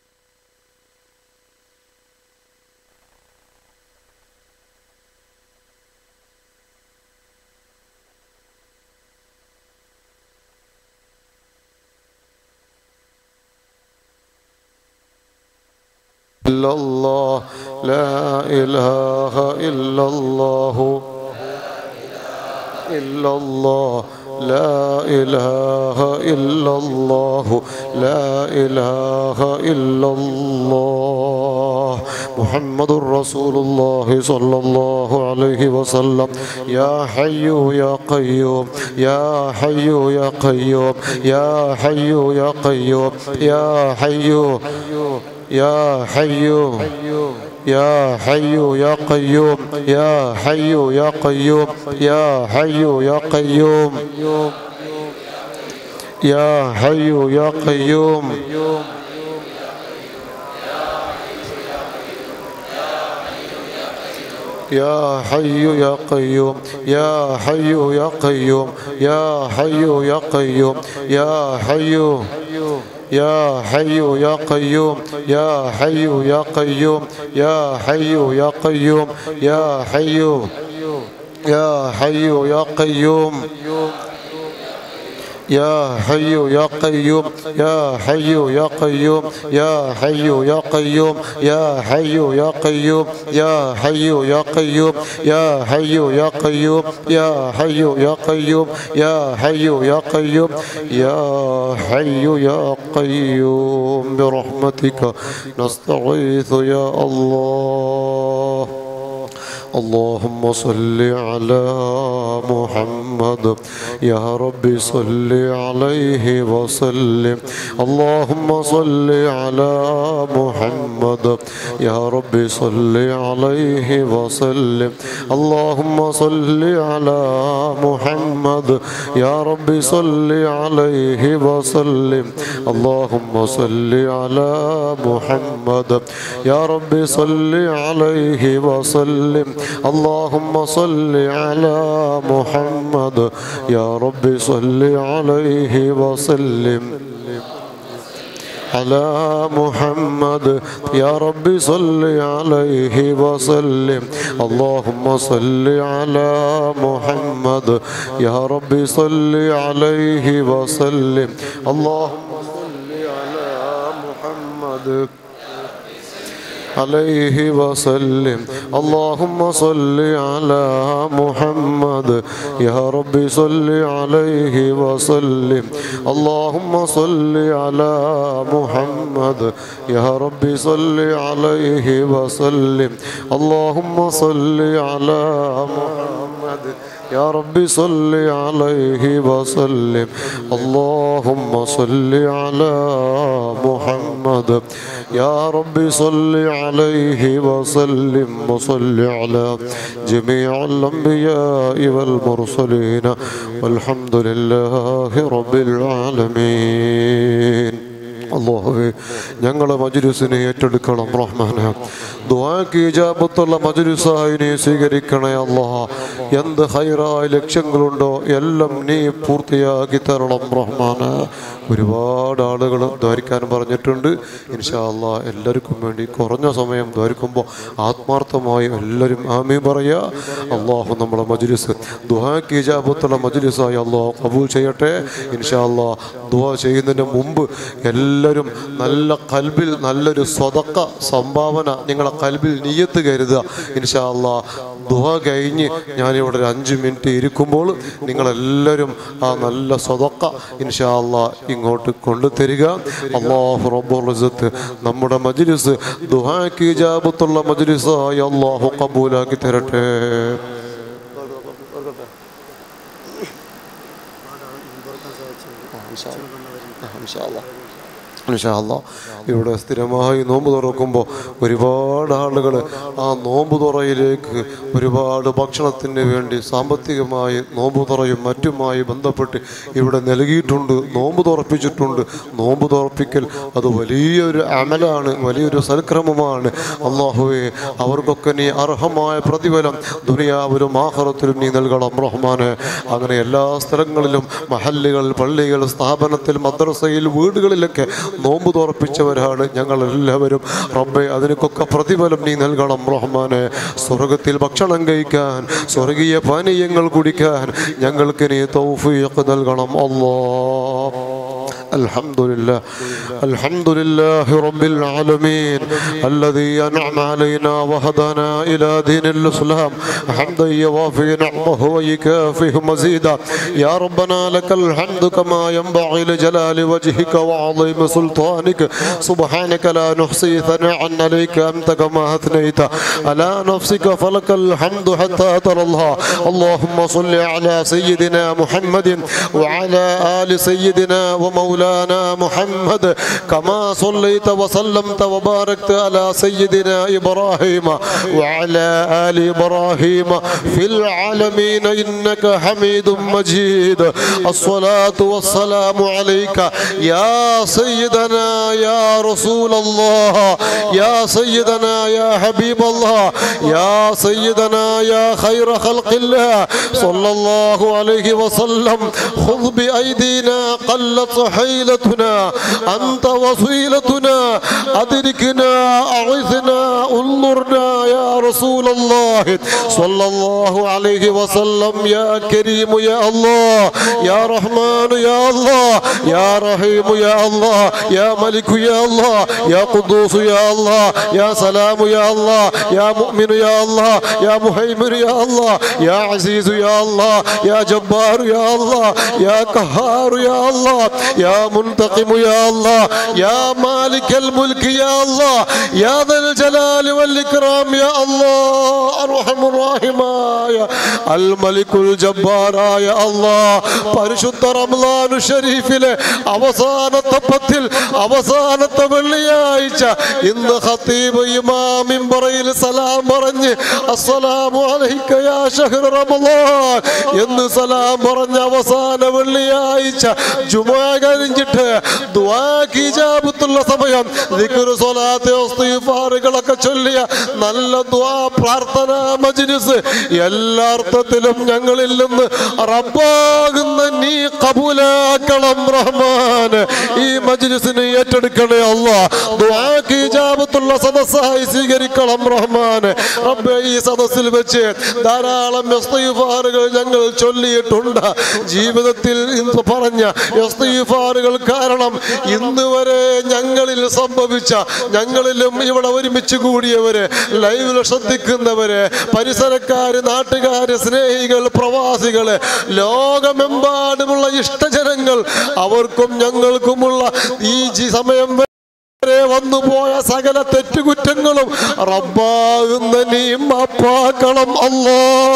إلا الله لا إله إلا الله إلا الله لا إله إلا الله لا إله إلا الله محمد رسول الله صلى الله عليه وسلم يا حي يا قيوم يا حي يا قيوم يا حي يا قيوم يا حي يا حي يا حي يا قيوم يا حي يا قيوم يا حي يا قيوم يا حي يا قيوم يا حي يا قيوم يا حي يا قيوم يا حي يا قيوم يا حي يا حي يا قيوم يا حي يا قيوم يا حي يا قيوم يا حي يا حي يا قيوم يا حي يا قيوم يا حي يا قيوم يا حي يا قيوم يا حي يا قيوم يا حي يا قيوم يا حي يا قيوم يا حي يا قيوم يا حي يا قيوم يا حي يا قيوم برحمتك نستغيث يا الله اللهم صل على محمد يا رب صل عليه وسلم اللهم صل على محمد يا رب صل عليه وسلم اللهم صل على محمد يا رب صل عليه وسلم اللهم صل على محمد يا رب صل عليه وسلم اللهم صل على محمد يا رب صل عليه وسلم على محمد يا رب صل عليه وسلم اللهم صل على محمد يا رب صل عليه وسلم اللهم صل على محمد عليه وسلم اللهم صل على محمد يا رب صل عليه وسلم اللهم صل على محمد يا رب صل عليه وسلم اللهم صل على محمد يا رب صل عليه وسلم اللهم صل على محمد يا رب صل عليه وسلم وصل على جميع الأنبياء والمرسلين والحمد لله رب العالمين അള്ളാഹുവേ ഞങ്ങളെ മജുരുസിനെ ഏറ്റെടുക്കണം റഹ്മാനെ ദുആക്ക് ഇജാബത്തുള്ള മജുരുസായി നീ സ്വീകരിക്കണേ അള്ളാഹ് എന്ത് ഹൈറായ ലക്ഷ്യങ്ങളുണ്ടോ എല്ലാം നീ പൂർത്തിയാക്കി തരണം റഹ്മാനെ ഒരുപാട് ആളുകൾ ദ്വാരിക്കാൻ പറഞ്ഞിട്ടുണ്ട് ഇൻഷാ അള്ളാഹ് എല്ലാവർക്കും വേണ്ടി കുറഞ്ഞ സമയം ദ്വാരിക്കുമ്പോൾ ആത്മാർത്ഥമായി എല്ലാവരും ആമീ പറയുക അള്ളാഹു നമ്മളെ മജുലിസ് ദുഹാക്ക് ഇജാബത്തുള്ള മജുലിസായി അള്ളാഹു കബൂൽ ചെയ്യട്ടെ ഇൻഷാ അള്ളാഹ് ദുഹ ചെയ്യുന്നതിന് മുമ്പ് എല്ലാവരും നല്ല കൽബിൽ നല്ലൊരു സ്വതക്ക സംഭാവന നിങ്ങളെ കൽബിൽ നീയത്ത് കരുതുക ഇൻഷാ അള്ളാഹ് ദുഹ കഴിഞ്ഞ് ഞാനിവിടെ ഒരു അഞ്ച് മിനിറ്റ് ഇരിക്കുമ്പോൾ നിങ്ങളെല്ലാവരും ആ നല്ല സ്വതക്ക ഇൻഷാ അള്ളാഹ് ഇങ്ങോട്ട് കൊണ്ടുതരിക അള്ളാഹു റബ്ബുൽ ഇസ്സത്ത് നമ്മുടെ മജ്ലിസ് ദുഹാക്ക് ഇജാബത്തുള്ള മജ്ലിസായി അള്ളാഹു കബൂലാക്കി തരട്ടെ ഇൻഷാ അല്ലാ. ഇവിടെ സ്ഥിരമായി നോമ്പ് തുറക്കുമ്പോൾ ഒരുപാട് ആളുകൾ ആ നോമ്പ് തുറയിലേക്ക് ഒരുപാട് ഭക്ഷണത്തിന് വേണ്ടി സാമ്പത്തികമായി നോമ്പ് തുറയും മറ്റുമായി ബന്ധപ്പെട്ട് ഇവിടെ നൽകിയിട്ടുണ്ട് നോമ്പ് തുറപ്പിച്ചിട്ടുണ്ട് നോമ്പ് തുറപ്പിക്കൽ അത് വലിയൊരു അമലാണ് വലിയൊരു സൽക്രമമാണ് അള്ളാഹുവെ അവർക്കൊക്കെ നീ അർഹമായ പ്രതിഫലം ദുനിയാവിലും ആഹ്റത്തിലും നീ നൽകണം റഹ്മാനെ അങ്ങനെ എല്ലാ സ്ഥലങ്ങളിലും മഹല്ലുകൾ പള്ളികൾ സ്ഥാപനത്തിൽ മദ്രസയിൽ വീടുകളിലൊക്കെ നോമ്പ് തുറപ്പിച്ചവരാണ് ഞങ്ങൾ എല്ലാവരും റബ്ബെ അതിനൊക്കെ പ്രതിഫലം നീ നൽകണം റഹ്മാനെ സ്വർഗത്തിൽ ഭക്ഷണം കഴിക്കാൻ സ്വർഗീയ പാനീയങ്ങൾ കുടിക്കാൻ ഞങ്ങൾക്ക് നീ തൗഫീഖ് നൽകണം അല്ലാ الحمد لله الحمد لله رب العالمين الذي أنعم علينا وهدانا إلى دين الإسلام حمدا يوافي نعمه ويكافئ مزيدا يا ربنا لك الحمد كما ينبغي لجلال وجهك وعظيم سلطانك سبحانك لا نحصي ثناء عليك أنت كما أثنيت على نفسك فلك الحمد حتى ترى الله اللهم صل على سيدنا محمد وعلى آل سيدنا ومولانا محمد كما صليت وسلمت وباركت على سيدنا إبراهيم وعلى آل إبراهيم في العالمين إنك حميد مجيد الصلاة والسلام عليك يا سيدنا يا رسول الله يا سيدنا يا حبيب الله يا سيدنا يا خير خلق الله صلى الله عليه وسلم خذ بأيدينا قلت حيلتنا أنت وصيلتنا أدركنا أعثنا انظرنا يا رسول الله صلى الله عليه وسلم يا كريم يا الله يا رحمن يا الله يا رحيم يا الله يا ملك يا الله يا قدوس يا الله يا سلام يا الله يا مؤمن يا الله يا مهيمن يا الله يا عزيز يا الله يا جبار يا الله يا قهار يا الله يا منتقم يا الله يا مالك الملك يا الله يا ذا الجلال والإكرام يا الله أرحم الراحمايا الملك الجبار يا الله പരിശുദ്ധ റംലാനു ഷരീഫിലെ അവസാനത്തെ പത്തിൽ അവസാനത്തെ വെള്ളിയാഴ്ച ഇന്ന് ഖത്തീബ് ഇമാമിൻ പറയിൽ സലാം പറഞ്ഞ് അസ്സലാമു അലൈക യാ ഷഹ്റ റമളാൻ എന്ന് സലാം പറഞ്ഞ അവസാന വെള്ളിയാഴ്ച ജുമാ കഴിഞ്ഞിട്ട് ദുആക്ക് ഇജാബത്തുള്ള സമയം ദിക്റ് സ്വലാത്ത് ഇസ്തിഗ്ഫാറുകളൊക്കെ ചൊല്ലിയ നല്ല ദുആ പ്രാർത്ഥന മജ്ലിസ് എല്ലാ അർത്ഥത്തിലും ഞങ്ങളിൽ നിന്ന് റബ്ബാകുന്ന നീ കബൂലാക്കണം റഹ്മാൻ ഈ മജ്ലിസിനെ ഏറ്റെടുക്കണേ അല്ലാ ദുആക്ക് ഇജാബത്തുള്ള സദസ്സായി സ്വീകരിക്കണം റഹ്മാൻ റബ്ബേ ഈ സദസ്സിൽ വെച്ച് ധാരാളം ഇസ്തിഗ്ഫാറുകൾ ഞങ്ങൾ ചൊല്ലിയിട്ടുണ്ട് ജീവിതത്തിൽ ഇന്ന് പറഞ്ഞ ഇസ്തിഗ്ഫാറുകൾ കാരണം ഇന്ന് വരെ ഞങ്ങളിൽ സംഭവിച്ച ഞങ്ങളിലും ഇവിടെ ഒരുമിച്ച് കൂടിയവര് ലൈവിൽ ശ്രദ്ധിക്കുന്നവര് പരിസരക്കാര് നാട്ടുകാര് സ്നേഹികൾ പ്രവാസികള് ലോകമെമ്പാടുമുള്ള ഇഷ്ടജനങ്ങൾ അവർക്കും ഞങ്ങൾക്കുമുള്ള ഈ ജി- സമയം വരെ വന്നുപോയ സകല തെറ്റുകുറ്റങ്ങളും റബ്ബാകുന്ന നീ മാപ്പാക്കണം അല്ലോ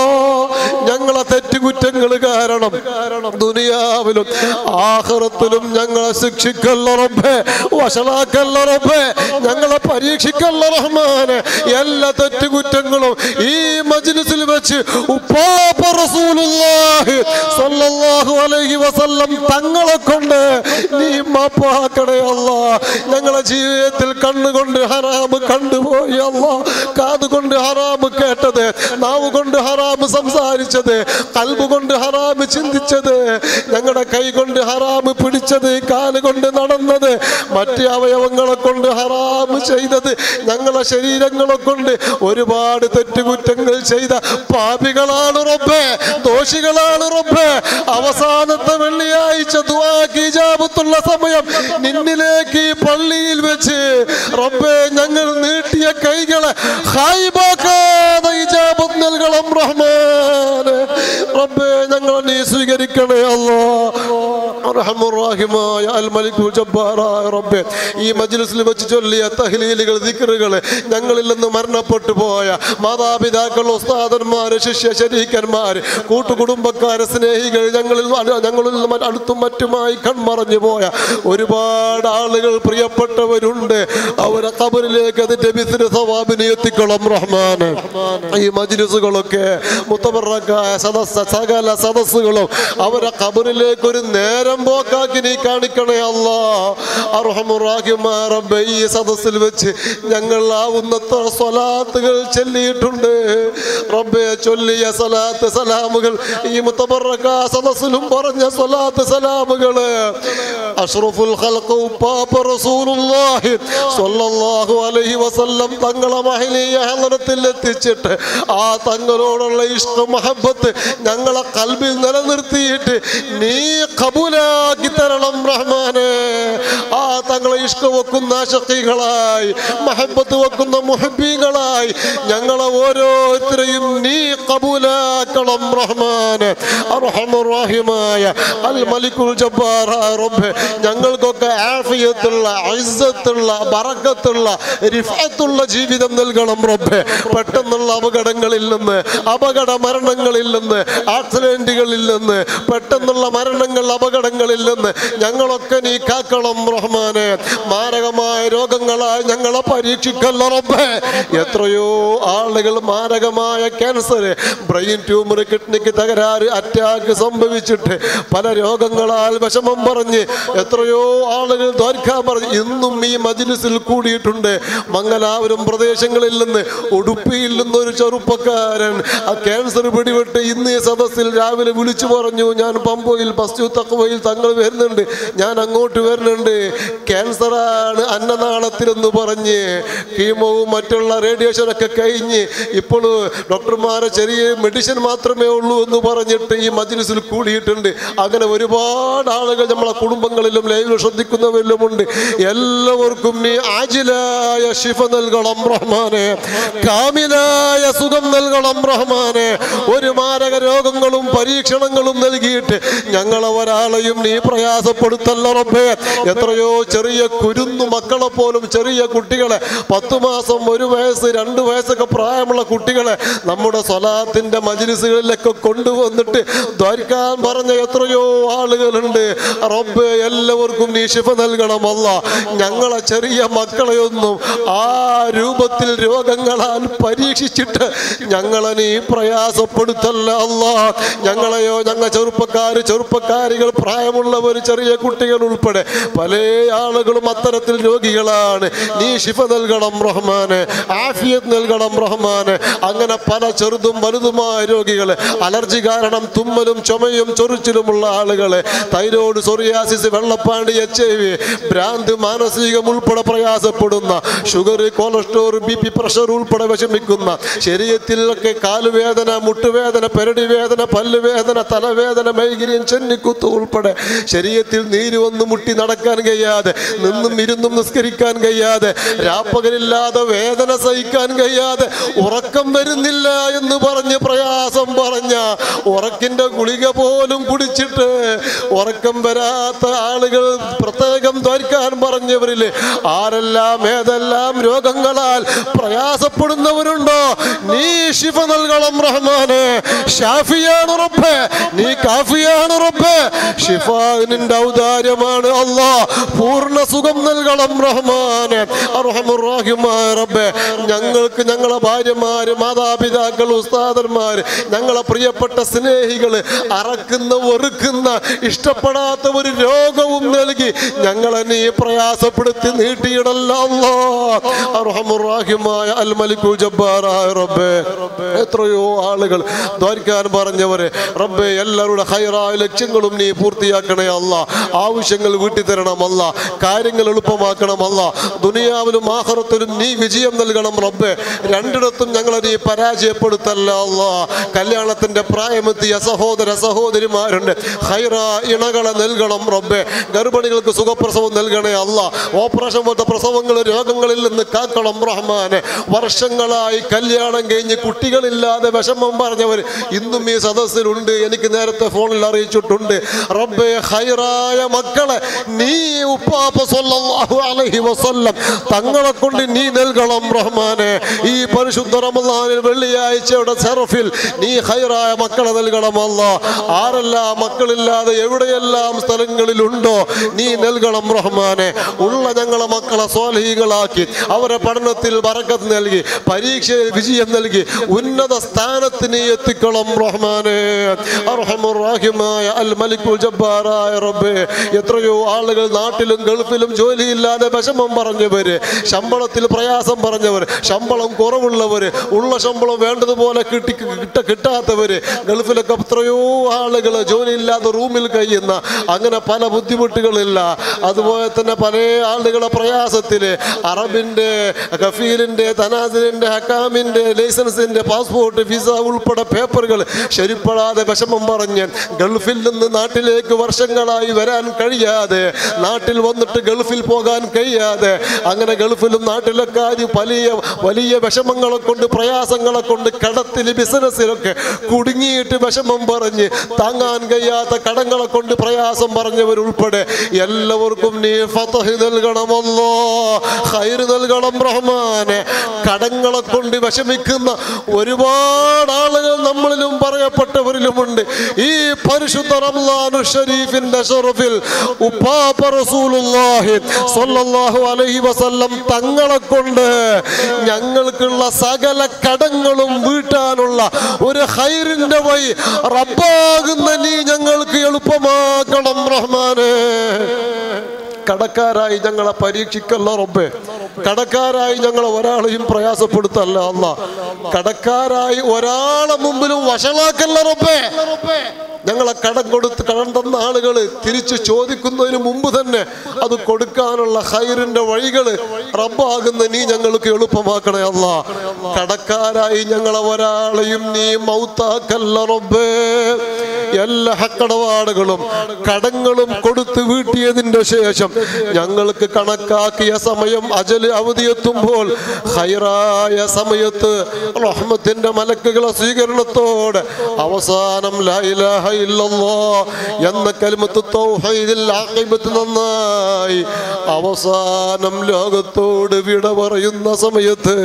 ഞങ്ങളെ തെറ്റുകുറ്റങ്ങൾ കാരണം ദുനിയാവിലും ആഹ്റത്തിലും ഞങ്ങളെ ശിക്ഷിക്കല്ല റബ്ബേ വഷളാക്കല്ല റബ്ബേ ഞങ്ങളെ പരീക്ഷിക്കല്ല റഹ്മാനെ എല്ലാ തെറ്റുകുറ്റങ്ങളും ഈ മജ്ലിസിൽ വെച്ച് ഉപ്പാപ്പ റസൂലുള്ളാഹി സ്വല്ലല്ലാഹു അലൈഹി വസല്ലം തങ്ങളെ കൊണ്ട് നീ മാപ്പാക്കണേ അല്ലാ ഞങ്ങളെ ജീവിതത്തിൽ കണ്ണുകൊണ്ട് ഹറാമ് കണ്ടുപോയി അല്ലാ കാതുകൊണ്ട് ഹറാമ് കേട്ടത് നാവ് കൊണ്ട് ഹറാമ് സംസാരിച്ചത് കൽബ് കൊണ്ട് ഹറാമ് ചിന്തിച്ചത് ഞങ്ങളുടെ കൈ കൊണ്ട് ഹറാമ് പിടിച്ചത് കാല് കൊണ്ട് നടന്നത് മറ്റ് അവയവങ്ങളെ കൊണ്ട് ഹറാമ് ചെയ്തത് ഞങ്ങളെ ശരീരങ്ങളെ കൊണ്ട് ഒരുപാട് തെറ്റുകുറ്റങ്ങൾ ചെയ്ത പാപികളാണ് റബ്ബേ ദോഷികളാണ് റബ്ബേ അവസാനത്തെ വെള്ളിയാഴ്ച ദുആക്ക് ഇജാബത്തുള്ള സമയം നിന്നിലേക്ക് ഈ പള്ളിയിൽ വെച്ച് റബ്ബേ ഞങ്ങൾ നീട്ടിയ കൈകളെ ഹായിബാക്കാതെ ഇജാബത്ത് നൽകണം റഹ്മാനെ റബ്ബേ ഞങ്ങളെ നീ സ്വീകരിക്കണേ അല്ലാ അർഹമുറാഹിമായ അൽ മലിക്കു ജബ്ബാറായ റബ്ബേ ഈ മജ്ലിസിൽ വെച്ച് ചൊല്ലിയ തഹ്ലീലുകൾ ദിക്റുകൾ ഞങ്ങളിൽ നിന്ന് മരണപ്പെട്ടു പോയ മാതാപിതാക്കൾ ഉസ്താദന്മാര് ശിഷ്യ ശരീക്കന്മാര് കൂട്ടുകുടുംബക്കാര് സ്നേഹികൾ ഞങ്ങളിൽ അന- ഞങ്ങളിൽ നിന്ന് മറ്റ് അടുത്തും മറ്റുമായി കൺമറഞ്ഞു പോയ ഒരുപാട് ആളുകൾ പ്രിയപ്പെട്ടവരുണ്ട് അവരെ കബറിലേക്ക് അതിന്റെ ബിസിന് സവാബിനെ എത്തിക്കണം റഹ്മാന് ഈ മജ്ലിസുകളൊക്കെ മുത്തബറക്കായ സദസ്സ സകല സദസ്സുകളും അവരെ കബറിലേക്ക് ഒരു നേരം പോക്കാക്കി നീ കാണിക്കണേ അല്ലാ അർഹമുറാഹിമായ റബ്ബേ ഈ സദസ്സിൽ വെച്ച് ഞങ്ങൾ ആവുന്നത്ര സ്വലാത്തുകൾ ചൊല്ലിയിട്ടുണ്ട് റബ്ബെ ചൊല്ലിയ സലാത്ത് സലാമുകൾ ഈ മുത്തബറക്ക സദസ്സിലും പറഞ്ഞ സ്വലാത്ത് സലാമുകള് അഷ്റഫുൽ ഖൽഖ് ഉപ്പാപ്പ റസൂലുള്ളാഹി സ്വല്ലല്ലാഹു അലൈഹി വസല്ലം തങ്ങളെ മഹനീയ ഹളറത്തിൽ എത്തിച്ചിട്ട് ആ തങ്ങളോടുള്ള ഇഷ്ട മഹബത്ത് ഞങ്ങളെ കൽബിൽ നിലനിർത്തിയിട്ട് നീ കബൂലാക്കി തരണം റഹ്മാനെ ഇഷ്ക വെക്കുന്ന ആശക്തികളായി മഹബത്ത് വെക്കുന്ന മുഹബീങ്ങളായി ഞങ്ങളെ ഓരോരുത്തരെയും നീ കബൂലാക്കണം റഹ്മാന് അർഹമുറാഹിമായ അൽ മലിക്കുൽ ജബ്ബാർ റബ്ബ് ഞങ്ങൾക്കൊക്കെ ആഫിയത്തുള്ള ഇസ്സത്തുള്ള ബറക്കത്തുള്ള റിഫത്തുള്ള ജീവിതം നൽകണം റബ്ബ് പെട്ടെന്നുള്ള അപകടങ്ങളിൽ നിന്ന് അപകട മരണങ്ങളിൽ നിന്ന് ആക്സിഡന്റുകളിൽ നിന്ന് പെട്ടെന്നുള്ള മരണങ്ങൾ അപകടങ്ങളിൽ നിന്ന് ഞങ്ങളൊക്കെ നീ കാക്കണം റഹ്മാനെ മാരകമായ രോഗങ്ങളായി ഞങ്ങളെ പരീക്ഷിക്കല്ല റബ്ബേ എത്രയോ ആളുകൾ മാരകമായ ക്യാൻസർ ബ്രെയിൻ ട്യൂമർ കിഡ്നിക്ക് തകരാറ് അറ്റാക്ക് സംഭവിച്ചിട്ട് പല രോഗങ്ങളാൽ വിഷമം പറഞ്ഞ് എത്രയോ ആളുകൾ ദ്വാരക്കാൻ പറഞ്ഞ് ഇന്നും ഈ മജ്ലിസിൽ കൂടിയിട്ടുണ്ട് മംഗലാപുരം പ്രദേശങ്ങളിൽ നിന്ന് ഉടുപ്പിയിൽ നിന്നൊരു ചെറുപ്പക്കാരൻ ആ ക്യാൻസർ പിടിപെട്ട് ഇന്ന് ഈ സദസ്സിൽ രാവിലെ വിളിച്ചു പറഞ്ഞു ഞാൻ പമ്പോയിൽ പസ്തു തക്കവയിൽ തങ്ങൾ വരുന്നുണ്ട് ഞാൻ അങ്ങോട്ട് വരുന്നുണ്ട് ക്യാൻസറാണ് അന്നനാളത്തിലെന്ന് പറഞ്ഞ് കീമോവും മറ്റുള്ള റേഡിയേഷനൊക്കെ കഴിഞ്ഞ് ഇപ്പോൾ ഡോക്ടർമാരെ ചെറിയ മെഡിസിൻ മാത്രമേ ഉള്ളൂ എന്ന് പറഞ്ഞിട്ട് ഈ മജ്ലിസിൽ കൂടിയിട്ടുണ്ട് അങ്ങനെ ഒരുപാട് ആളുകൾ നമ്മളെ കുടുംബങ്ങളിലും ലൈവിൽ ശ്രദ്ധിക്കുന്നവരിലുമുണ്ട് എല്ലാവർക്കും നീ ആജിലായ ശിഫ നൽകണം റഹ്മാനെ കാമിലായ സുഖം നൽകണം റഹ്മാനെ ഒരു മാരക രോഗങ്ങളും പരീക്ഷണങ്ങളും നൽകിയിട്ട് ഞങ്ങളെ ഒരാളെയും നീ പ്രയാസപ്പെടുത്തല്ല റബ്ബേ എത്രയോ ചെറിയ കുരുന്നു മക്കളെ പോലും ചെറിയ കുട്ടികളെ പത്തു മാസം ഒരു വയസ്സ് രണ്ട് വയസ്സൊക്കെ പ്രായമുള്ള കുട്ടികളെ നമ്മുടെ സ്വലാത്തിന്റെ മജിലിസുകളിലൊക്കെ കൊണ്ടുവന്നിട്ട് ദ്വാരിക്കാൻ പറഞ്ഞ എത്രയോ ആളുകളുണ്ട് റബ്ബ് എല്ലാവർക്കും നീ ശിഫ നൽകണമല്ല ഞങ്ങളെ ചെറിയ മക്കളെയൊന്നും ആ രൂപത്തിൽ രോഗങ്ങളാൽ പരീക്ഷിച്ചിട്ട് ഞങ്ങളെ നീ പ്രയാസപ്പെടുത്തല്ല അല്ല ഞങ്ങളെയോ ഞങ്ങൾ ചെറുപ്പക്കാർ ചെറുപ്പക്കാരികൾ പ്രായമുള്ളവർ ചെറിയ കുട്ടികൾ ഉൾപ്പെടെ പല ആളുകളും അത്തരത്തിൽ രോഗികളാണ് നീ ശിഫ നൽകണം റഹ്മാന് ആഫിയത്ത് നൽകണം റഹ്മാന് അങ്ങനെ പല ചെറുതും വലുതുമായ രോഗികള് അലർജി കാരണം തുമ്മലും ചുമയും ചൊറിച്ചിലുമുള്ള ആളുകളെ തൈരോട് സൊറിയാസിസ് വെള്ളപ്പാണ്ടി എച്ച് ഐ വി ഭ്രാന്ത് മാനസികം ഉൾപ്പെടെ പ്രയാസപ്പെടുന്ന sugar cholesterol B P pressure ഉൾപ്പെടെ വിഷമിക്കുന്ന ശരീരത്തിലൊക്കെ കാലുവേദന മുട്ടുവേദന പെരടി വേദന പല്ലുവേദന തലവേദന മൈഗ്രീൻ ചെന്നിക്കുത്ത് ഉൾപ്പെടെ ശരീരത്തിൽ നീര് വന്ന് മുട്ടി നടക്കാൻ കഴിയാതെ നിന്നും ഇരുന്നും നിസ്കരിക്കാൻ കഴിയാതെ രാപ്പകലില്ലാതെ വേദന സഹിക്കാൻ കഴിയാതെ ഉറക്കം വരുന്നില്ല എന്ന് പറഞ്ഞ് പ്രയാസം പറഞ്ഞ ഉറക്കിന്റെ ഗുളിക പോലും കുടിച്ചിട്ട് ഉറക്കം വരാത്ത ആളുകൾ പ്രത്യേകം ധരിക്കാൻ പറഞ്ഞവരില് ആരെല്ലാം ഏതെല്ലാം രോഗങ്ങളാൽ പ്രയാസപ്പെടുന്നവരുണ്ടോ നീ ശിഫ നൽകണം റഹ്മാനെ ഷാഫിയാണ് റബ്ബേ നീ കാഫിയാണ് റബ്ബേ ഷിഫ നിന്റെ ഔദാര്യമാണ് അല്ലാ പൂർണ്ണ സുഖം നൽകണം റഹ്മാനെ അർഹമുറാഹിമായ റബ്ബേ ഞങ്ങൾക്ക് ഞങ്ങളെ ഭാര്യമാര് മാതാപിതാക്കൾ ഉസ്താദന്മാര് ഞങ്ങളെ പ്രിയപ്പെട്ട സ്നേഹികള് അറക്കുന്ന വെറുക്കുന്ന ഇഷ്ടപ്പെടാത്ത ഒരു രോഗവും നൽകി ഞങ്ങളെ നീ പ്രയാസപ്പെടുത്തി നീട്ടിയിടല്ല അല്ലാ അർഹമുറാഹിമായ അൽ മലിക്കു ജബ്ബാറായ റബ്ബേ എത്രയോ ആളുകൾ ദ്വാരിക്കാൻ പറഞ്ഞവരെ റബ്ബേ എല്ലാവരുടെ ഹൈറായ ലക്ഷ്യങ്ങളും നീ പൂർത്തിയാക്കണേ അല്ല ആവശ്യങ്ങൾ വീട്ടി തരണമല്ല കാര്യങ്ങൾ എളുപ്പമാക്കണമല്ല ദുനിയാവിലും ആഹ്റത്തിലും നീ വിജയം നൽകണം റബ്ബേ രണ്ടിടത്തും ഞങ്ങളെ നീ പരാജയപ്പെടുത്തല്ല അല്ല കല്യാണത്തിന്റെ പ്രായമെത്തിയ സഹോദര സഹോദരിമാരുണ്ട് ഹൈറ ഇണകളെ നൽകണം റബ്ബേ ഗർഭിണികൾക്ക് സുഖപ്രസവം നൽകണേ അല്ല ഓപ്പറേഷൻ പോലത്തെ പ്രസവങ്ങൾ രോഗങ്ങളിൽ നിന്ന് കാക്കണം റഹ്മാനെ വർഷങ്ങളായി കല്യാണം കഴിഞ്ഞ് കുട്ടികളില്ലാതെ വിഷമം പറഞ്ഞവർ ഇന്നും ഈ സദസ്സിലുണ്ട് എനിക്ക് നേരത്തെ ഫോണിൽ അറിയിച്ചിട്ടുണ്ട് റബ്ബേ ഹൈറായ മക്കളെ നീ ഉപ്പാപ്പ സല്ലല്ലാഹു അലൈഹി വസല്ലം തങ്ങളെ കൊണ്ട് നീ നൽകണം റഹ്മാനെ ഈ പരിശുദ്ധ റമദാനിൽ വെള്ളിയാഴ്ചയുടെ സെറഫിൽ നീ ഹൈറായ മക്കളെ നൽകണമല്ല ആരെല്ലാം മക്കളില്ലാതെ എവിടെയെല്ലാം സ്ഥലങ്ങളിലുണ്ടോ നീ നൽകണം റഹ്മാനെ ഉള്ള ഞങ്ങളെ മക്കളെ സ്വാലഹികളാക്കി അവരെ പഠനത്തിൽ ബറക്കത്ത് നൽകി പരീക്ഷയിൽ വിജയം നൽകി ഉന്നത സ്ഥാനത്ത് നീ എത്തിക്കണം റഹ്മാനെ അർഹമുറാഹിമായ അൽ മലിക്കുൽ ജബ്ബാറായ റബ്ബേ എത്രയോ ആളുകൾ നാട്ടിലും ഗൾഫിലും ജോലിയില്ലാതെ വിഷമം പറഞ്ഞവര് ശമ്പളത്തിൽ പ്രയാസം പറഞ്ഞവർ ശമ്പളം കുറവുള്ളവര് ഉള്ള ശമ്പളം വേണ്ടതുപോലെ കിട്ടി കിട്ട കിട്ടാത്തവര് ഗൾഫിലൊക്കെ എത്രയോ ആളുകൾ ജോലിയില്ലാതെ റൂമിൽ കഴിയുന്ന അങ്ങനെ പല ബുദ്ധിമുട്ടുകളില്ല അതുപോലെ തന്നെ പല ആളുകളെ പ്രയാസത്തില് അറബിന്റെ കഫീലിന്റെ തനാസിലിന്റെ ഹക്കാമിന്റെ ലൈസൻസിന്റെ പാസ്പോർട്ട് വിസ ഉൾപ്പെടെ പേപ്പറുകൾ ശരിപ്പെടാതെ വിഷമം പറഞ്ഞ് ഗൾഫിൽ നിന്ന് നാട്ടിലേക്ക് വർഷങ്ങളായി വരാൻ കഴിയാതെ നാട്ടിൽ വന്നിട്ട് ഗൾഫിൽ പോകാൻ കഴിയാതെ അങ്ങനെ ഗൾഫിലും നാട്ടിലൊക്കെ ആദ്യം വലിയ വലിയ വിഷമങ്ങളെ കൊണ്ട് പ്രയാസങ്ങളെ കൊണ്ട് കടത്തിൽ ബിസിനസ്സിലൊക്കെ കുടുങ്ങിയിട്ട് വിഷമം പറഞ്ഞ് താങ്ങാൻ കഴിയാത്ത കടങ്ങളെ കൊണ്ട് പ്രയാസം പറഞ്ഞവരുൾപ്പെടെ എല്ലാവർക്കും നീ ഫതഹ് നൽകണമല്ലോ ഹൈറ് നൽകണം റഹ്മാനെ കടങ്ങളെ കൊണ്ട് വിഷമിക്കുന്ന ഒരുപാട് ആളുകൾ നമ്മളിലും പറയപ്പെട്ടവരിലുമുണ്ട് ഈ പരിശുദ്ധ റംലാനു ഷരീഫിന്റെ ഷറഫിൽ ഉപ്പാപ്പ റസൂലുള്ളാഹി സ്വല്ലല്ലാഹു അലൈഹി വസല്ലം തങ്ങളെ കൊണ്ട് ഞങ്ങൾക്കുള്ള സകല കടങ്ങളും വീട്ടാനുള്ള ഒരു ഹൈറിന്റെ വഴി റബ്ബാകുന്ന നീ ഞങ്ങൾക്ക് എളുപ്പമാക്കണം റഹ്മാനെ കടക്കാരായി ഞങ്ങളെ പരീക്ഷിക്കല്ല റബ്ബേ കടക്കാരായി ഞങ്ങളെ ഒരാളെയും പ്രയാസപ്പെടുത്തല്ല അല്ല കടക്കാരായി ഒരാളെ മുമ്പിലും വഷളാക്കല്ല റബ്ബേ ഞങ്ങളെ കടം കൊടുത്ത് കടം തന്ന ആളുകൾ തിരിച്ചു ചോദിക്കുന്നതിന് മുമ്പ് തന്നെ അത് കൊടുക്കാനുള്ള ഹൈറിന്റെ വഴികൾ റബ്ബാകുന്ന നീ ഞങ്ങൾക്ക് എളുപ്പമാക്കണേ അല്ല കടക്കാരായി ഞങ്ങളെ ഒരാളെയും നീ മൗത്താക്കല്ല റബ്ബേ എല്ലാ ഹക്കടപാടുകളും കടങ്ങളും കൊടുത്ത് വീട്ടിയതിന്റെ ശേഷം ഞങ്ങൾക്ക് കണക്കാക്കിയ സമയം അജല് അവധിയെത്തുമ്പോൾ ഹൈറായ സമയത്ത് റഹ്മത്തിന്റെ മലക്കുകളെ സ്വീകരണത്തോടെ അവസാനം ലാ ഇലാഹ ഇല്ലല്ലാ എന്ന കലിമത്ത് തൗഹീദിൽ ആഖിബത്ത് നന്നായി അവസാനം ലോകത്തോട് വിട പറയുന്ന സമയത്ത്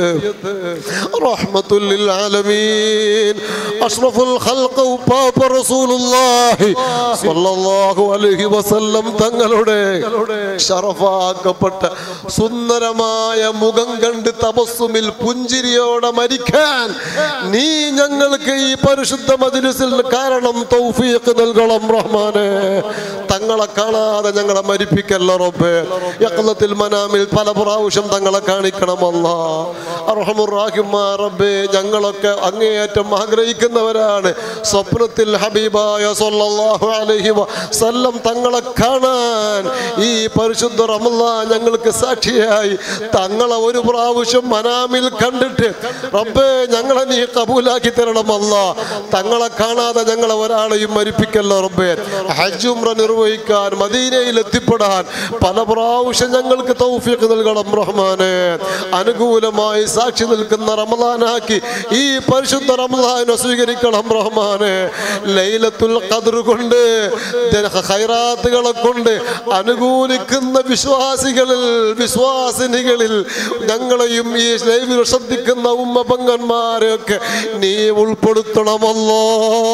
റഹ്മത്തുൽ ആലമീൻ അഷ്റഫുൽ ഖൽഖ് ഉപ്പാപ്പ റസൂലുള്ളാഹി സ്വല്ലല്ലാഹു അലൈഹി വസല്ലം തങ്ങളുടെ ഷറഫാക്കപ്പെട്ട സുന്ദരമായ മുഖം കണ്ട് തപസ്സുമിൽ പുഞ്ചിരിയോടെ മരിക്കാൻ നീ ഞങ്ങൾക്ക് ഈ പരിശുദ്ധ മജ്ലിസിൽ കാരണം തൗഫീഖ് നൽകണം റഹ്മാനെ തങ്ങളെ കാണാതെ ഞങ്ങളെ മരിപ്പിക്കല്ല റബ്ബേ യഖ്ലത്തിൽ മനാമിൽ പല പ്രാവശ്യം തങ്ങളെ കാണിക്കണമല്ല അർഹമുറാഹിമാ റബ്ബേ ഞങ്ങളൊക്കെ അങ്ങേയറ്റം ആഗ്രഹിക്കുന്നവരാണ് സ്വപ്നത്തിൽ ഹബീബായ സല്ലല്ലാഹു അലൈഹി വസല്ലം തങ്ങളെ കാണാൻ ഈ പരിശുദ്ധ റമല്ലാ ഞങ്ങൾക്ക് സാക്ഷിയായി തങ്ങളെ ഒരു പ്രാവശ്യം മനാമിൽ കണ്ടിട്ട് റബ്ബേ ഞങ്ങളെ നീ കബൂലാക്കി തരണമല്ല തങ്ങളെ കാണാതെ ഞങ്ങളെ ഒരാളെയും മരിപ്പിക്കല്ല റബ്ബേ ഹജ്ജ് ഉംറ നിർവഹിക്കാൻ മദീനയിൽ എത്തിപ്പെടാൻ പല പ്രാവശ്യം ഞങ്ങൾക്ക് തൗഫീഖ് നൽകണം റഹ്മാനെ അനുകൂലമായി സാക്ഷി നിൽക്കുന്ന റമദാനാക്കി ഈ പരിശുദ്ധ റമദാനെ സ്വീകരിക്കണം റഹ്മാനെ ലൈലത്തുൽ ഖദ്ർ കൊണ്ട് ജന- ഖൈറാത്തുകളെ കൊണ്ട് അനുകൂലിക്കുന്ന വിശ്വാസികളിൽ വിശ്വാസിനികളിൽ ഞങ്ങളെയും ഈ ലൈവിൽ ശ്രദ്ധിക്കുന്ന ഉമ്മ പങ്കന്മാരെയൊക്കെ നീ ഉൾപ്പെടുത്തണമല്ലോ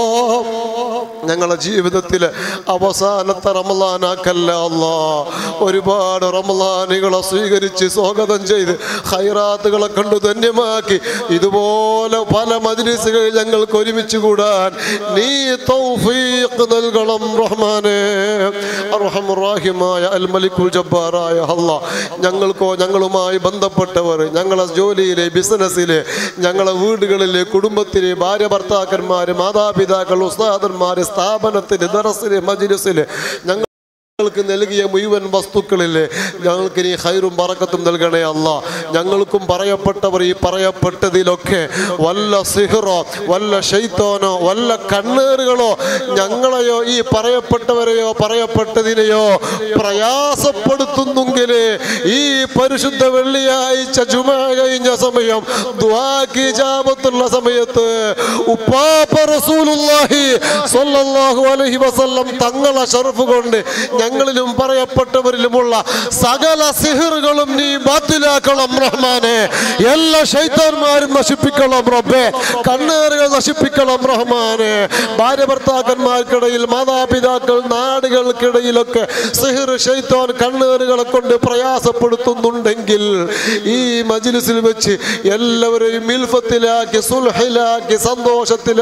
ഞങ്ങളുടെ ജീവിതത്തിലെ അവസാനത്തെ റമലാനാക്കല്ല അല്ലാ ഒരുപാട് റമലാനുകളെ സ്വീകരിച്ച് സ്വാഗതം ചെയ്ത് ഹൈറാത്തുകളെ കണ്ടു ധന്യമാക്കി ഇതുപോലെ പല മജ്ലിസുകളിൽ ഞങ്ങൾക്ക് ഒരുമിച്ച് കൂടാൻ നീ തൗഫീഖ് നൽകണം റഹ്മാനെ അർഹമുറാഹിമായ അൽ മലിക്കുൽ ജബ്ബാറായ അല്ല ഞങ്ങൾക്കോ ഞങ്ങളുമായി ബന്ധപ്പെട്ടവർ ഞങ്ങളെ ജോലിയിലെ ബിസിനസ്സിലെ ഞങ്ങളെ വീടുകളിലെ കുടുംബത്തിലെ ഭാര്യ ഭർത്താക്കന്മാര് മാതാപിതാക്കൾ ഉസ്താദന്മാര് സ്ഥാപനത്തിന് ദറസിലെ മജിലിസിലെ ഞങ്ങൾ ഞങ്ങൾക്ക് നൽകിയ മുഴുവൻ വസ്തുക്കളിലെ ഞങ്ങൾക്ക് നീ ഹൈറും പറക്കത്തും നൽകണേ അല്ല ഞങ്ങൾക്കും പറയപ്പെട്ടവർ ഈ പറയപ്പെട്ടതിലൊക്കെ വല്ല സിഹറോ വല്ല ഷെയ്ത്തോനോ വല്ല കണ്ണേറുകളോ ഞങ്ങളെയോ ഈ പറയപ്പെട്ടവരെയോ പറയപ്പെട്ടതിനെയോ പ്രയാസപ്പെടുത്തുന്നെങ്കിൽ ഈ പരിശുദ്ധ വെള്ളിയാഴ്ച ജുമ കഴിഞ്ഞ സമയം ദുആക്ക് ഇജാബത്തുള്ള സമയത്ത് ഉപ്പാപ്പ റസൂലുള്ളാഹി സ്വല്ലല്ലാഹു അലൈഹി വസല്ലം തങ്ങളെ ഷറഫ് കൊണ്ട് ഞങ്ങളിലും പറയപ്പെട്ടവരിലുമുള്ള സകല സിഹിറുകളും നീ ബാത്തിലാക്കണം റഹ്മാനെ എല്ലാ ശൈത്താന്മാരും നശിപ്പിക്കണം റബ്ബേ കണ്ണേറുകൾ നശിപ്പിക്കണം റഹ്മാനെ ഭാര്യ ഭർത്താക്കന്മാർക്കിടയിൽ മാതാപിതാക്കൾ നാടുകൾക്കിടയിലൊക്കെ സിഹിർ ഷൈത്താൻ കണ്ണേറുകളെ കൊണ്ട് പ്രയാസപ്പെടുത്തുന്നുണ്ടെങ്കിൽ ഈ മജ്ലിസിൽ വെച്ച് എല്ലാവരെയും മിൽഫത്തിലാക്കി സുൽഹിലാക്കി സന്തോഷത്തിലാക്കി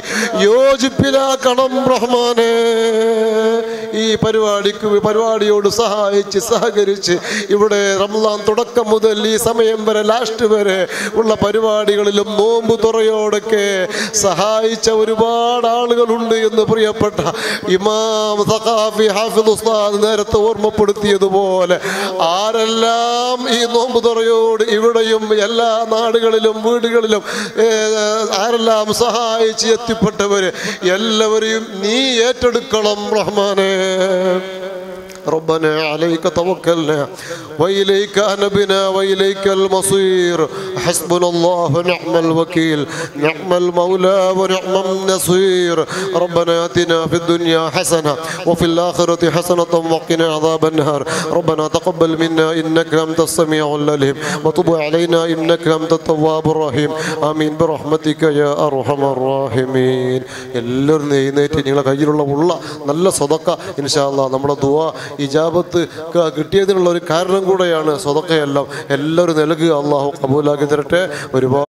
യോജിപ്പിലാക്കണം റഹ്മാനെ ഈ പരിപാടിക്ക് പരിപാടിയോട് സഹായിച്ച് സഹകരിച്ച് ഇവിടെ റംലാൻ തുടക്കം മുതൽ ഈ സമയം വരെ ലാസ്റ്റ് വരെ ഉള്ള പരിപാടികളിലും നോമ്പ് തുറയോടൊക്കെ സഹായിച്ച ഒരുപാട് ആളുകളുണ്ട് എന്ന് പ്രിയപ്പെട്ട ഇമാം സഖാഫി ഹാഫിദ് ഉസ്താദ് നേരത്തെ ഓർമ്മപ്പെടുത്തിയതുപോലെ ആരെല്ലാം ഈ നോമ്പ് തുറയോട് ഇവിടെയും എല്ലാ നാടുകളിലും വീടുകളിലും ഏ, ആരെല്ലാം സഹായിച്ച് എത്തിപ്പെട്ടവര് എല്ലാവരെയും നീ ഏറ്റെടുക്കണം റഹ്മാനെ ربنا عليك توكلنا وإليك أنبنا وإليك المصير حسبنا الله ونعم الوكيل نعم المولى ونعم النصير ربنا آتنا في الدنيا حسنة وفي الآخرة حسنة وقنا عذاب النار ربنا تقبل منا إنك أنت السميع العليم وتب علينا إنك أنت التواب الرحيم آمين برحمتك يا أرحم الراحمين എല്ലാവരും എഴുന്നേറ്റ് നിങ്ങളെ കയ്യിലുള്ള ഉള്ള നല്ല സ്വതക്ക ഇൻഷാല്ല നമ്മുടെ ദുവ ഇജാബത്ത് ക- കിട്ടിയതിനുള്ള ഒരു കാരണം കൂടെയാണ് സ്വതക്കയെല്ലാം എല്ലാവരും നൽകുക അള്ളാഹു കബൂലാക്കി തരട്ടെ ഒരുപാട്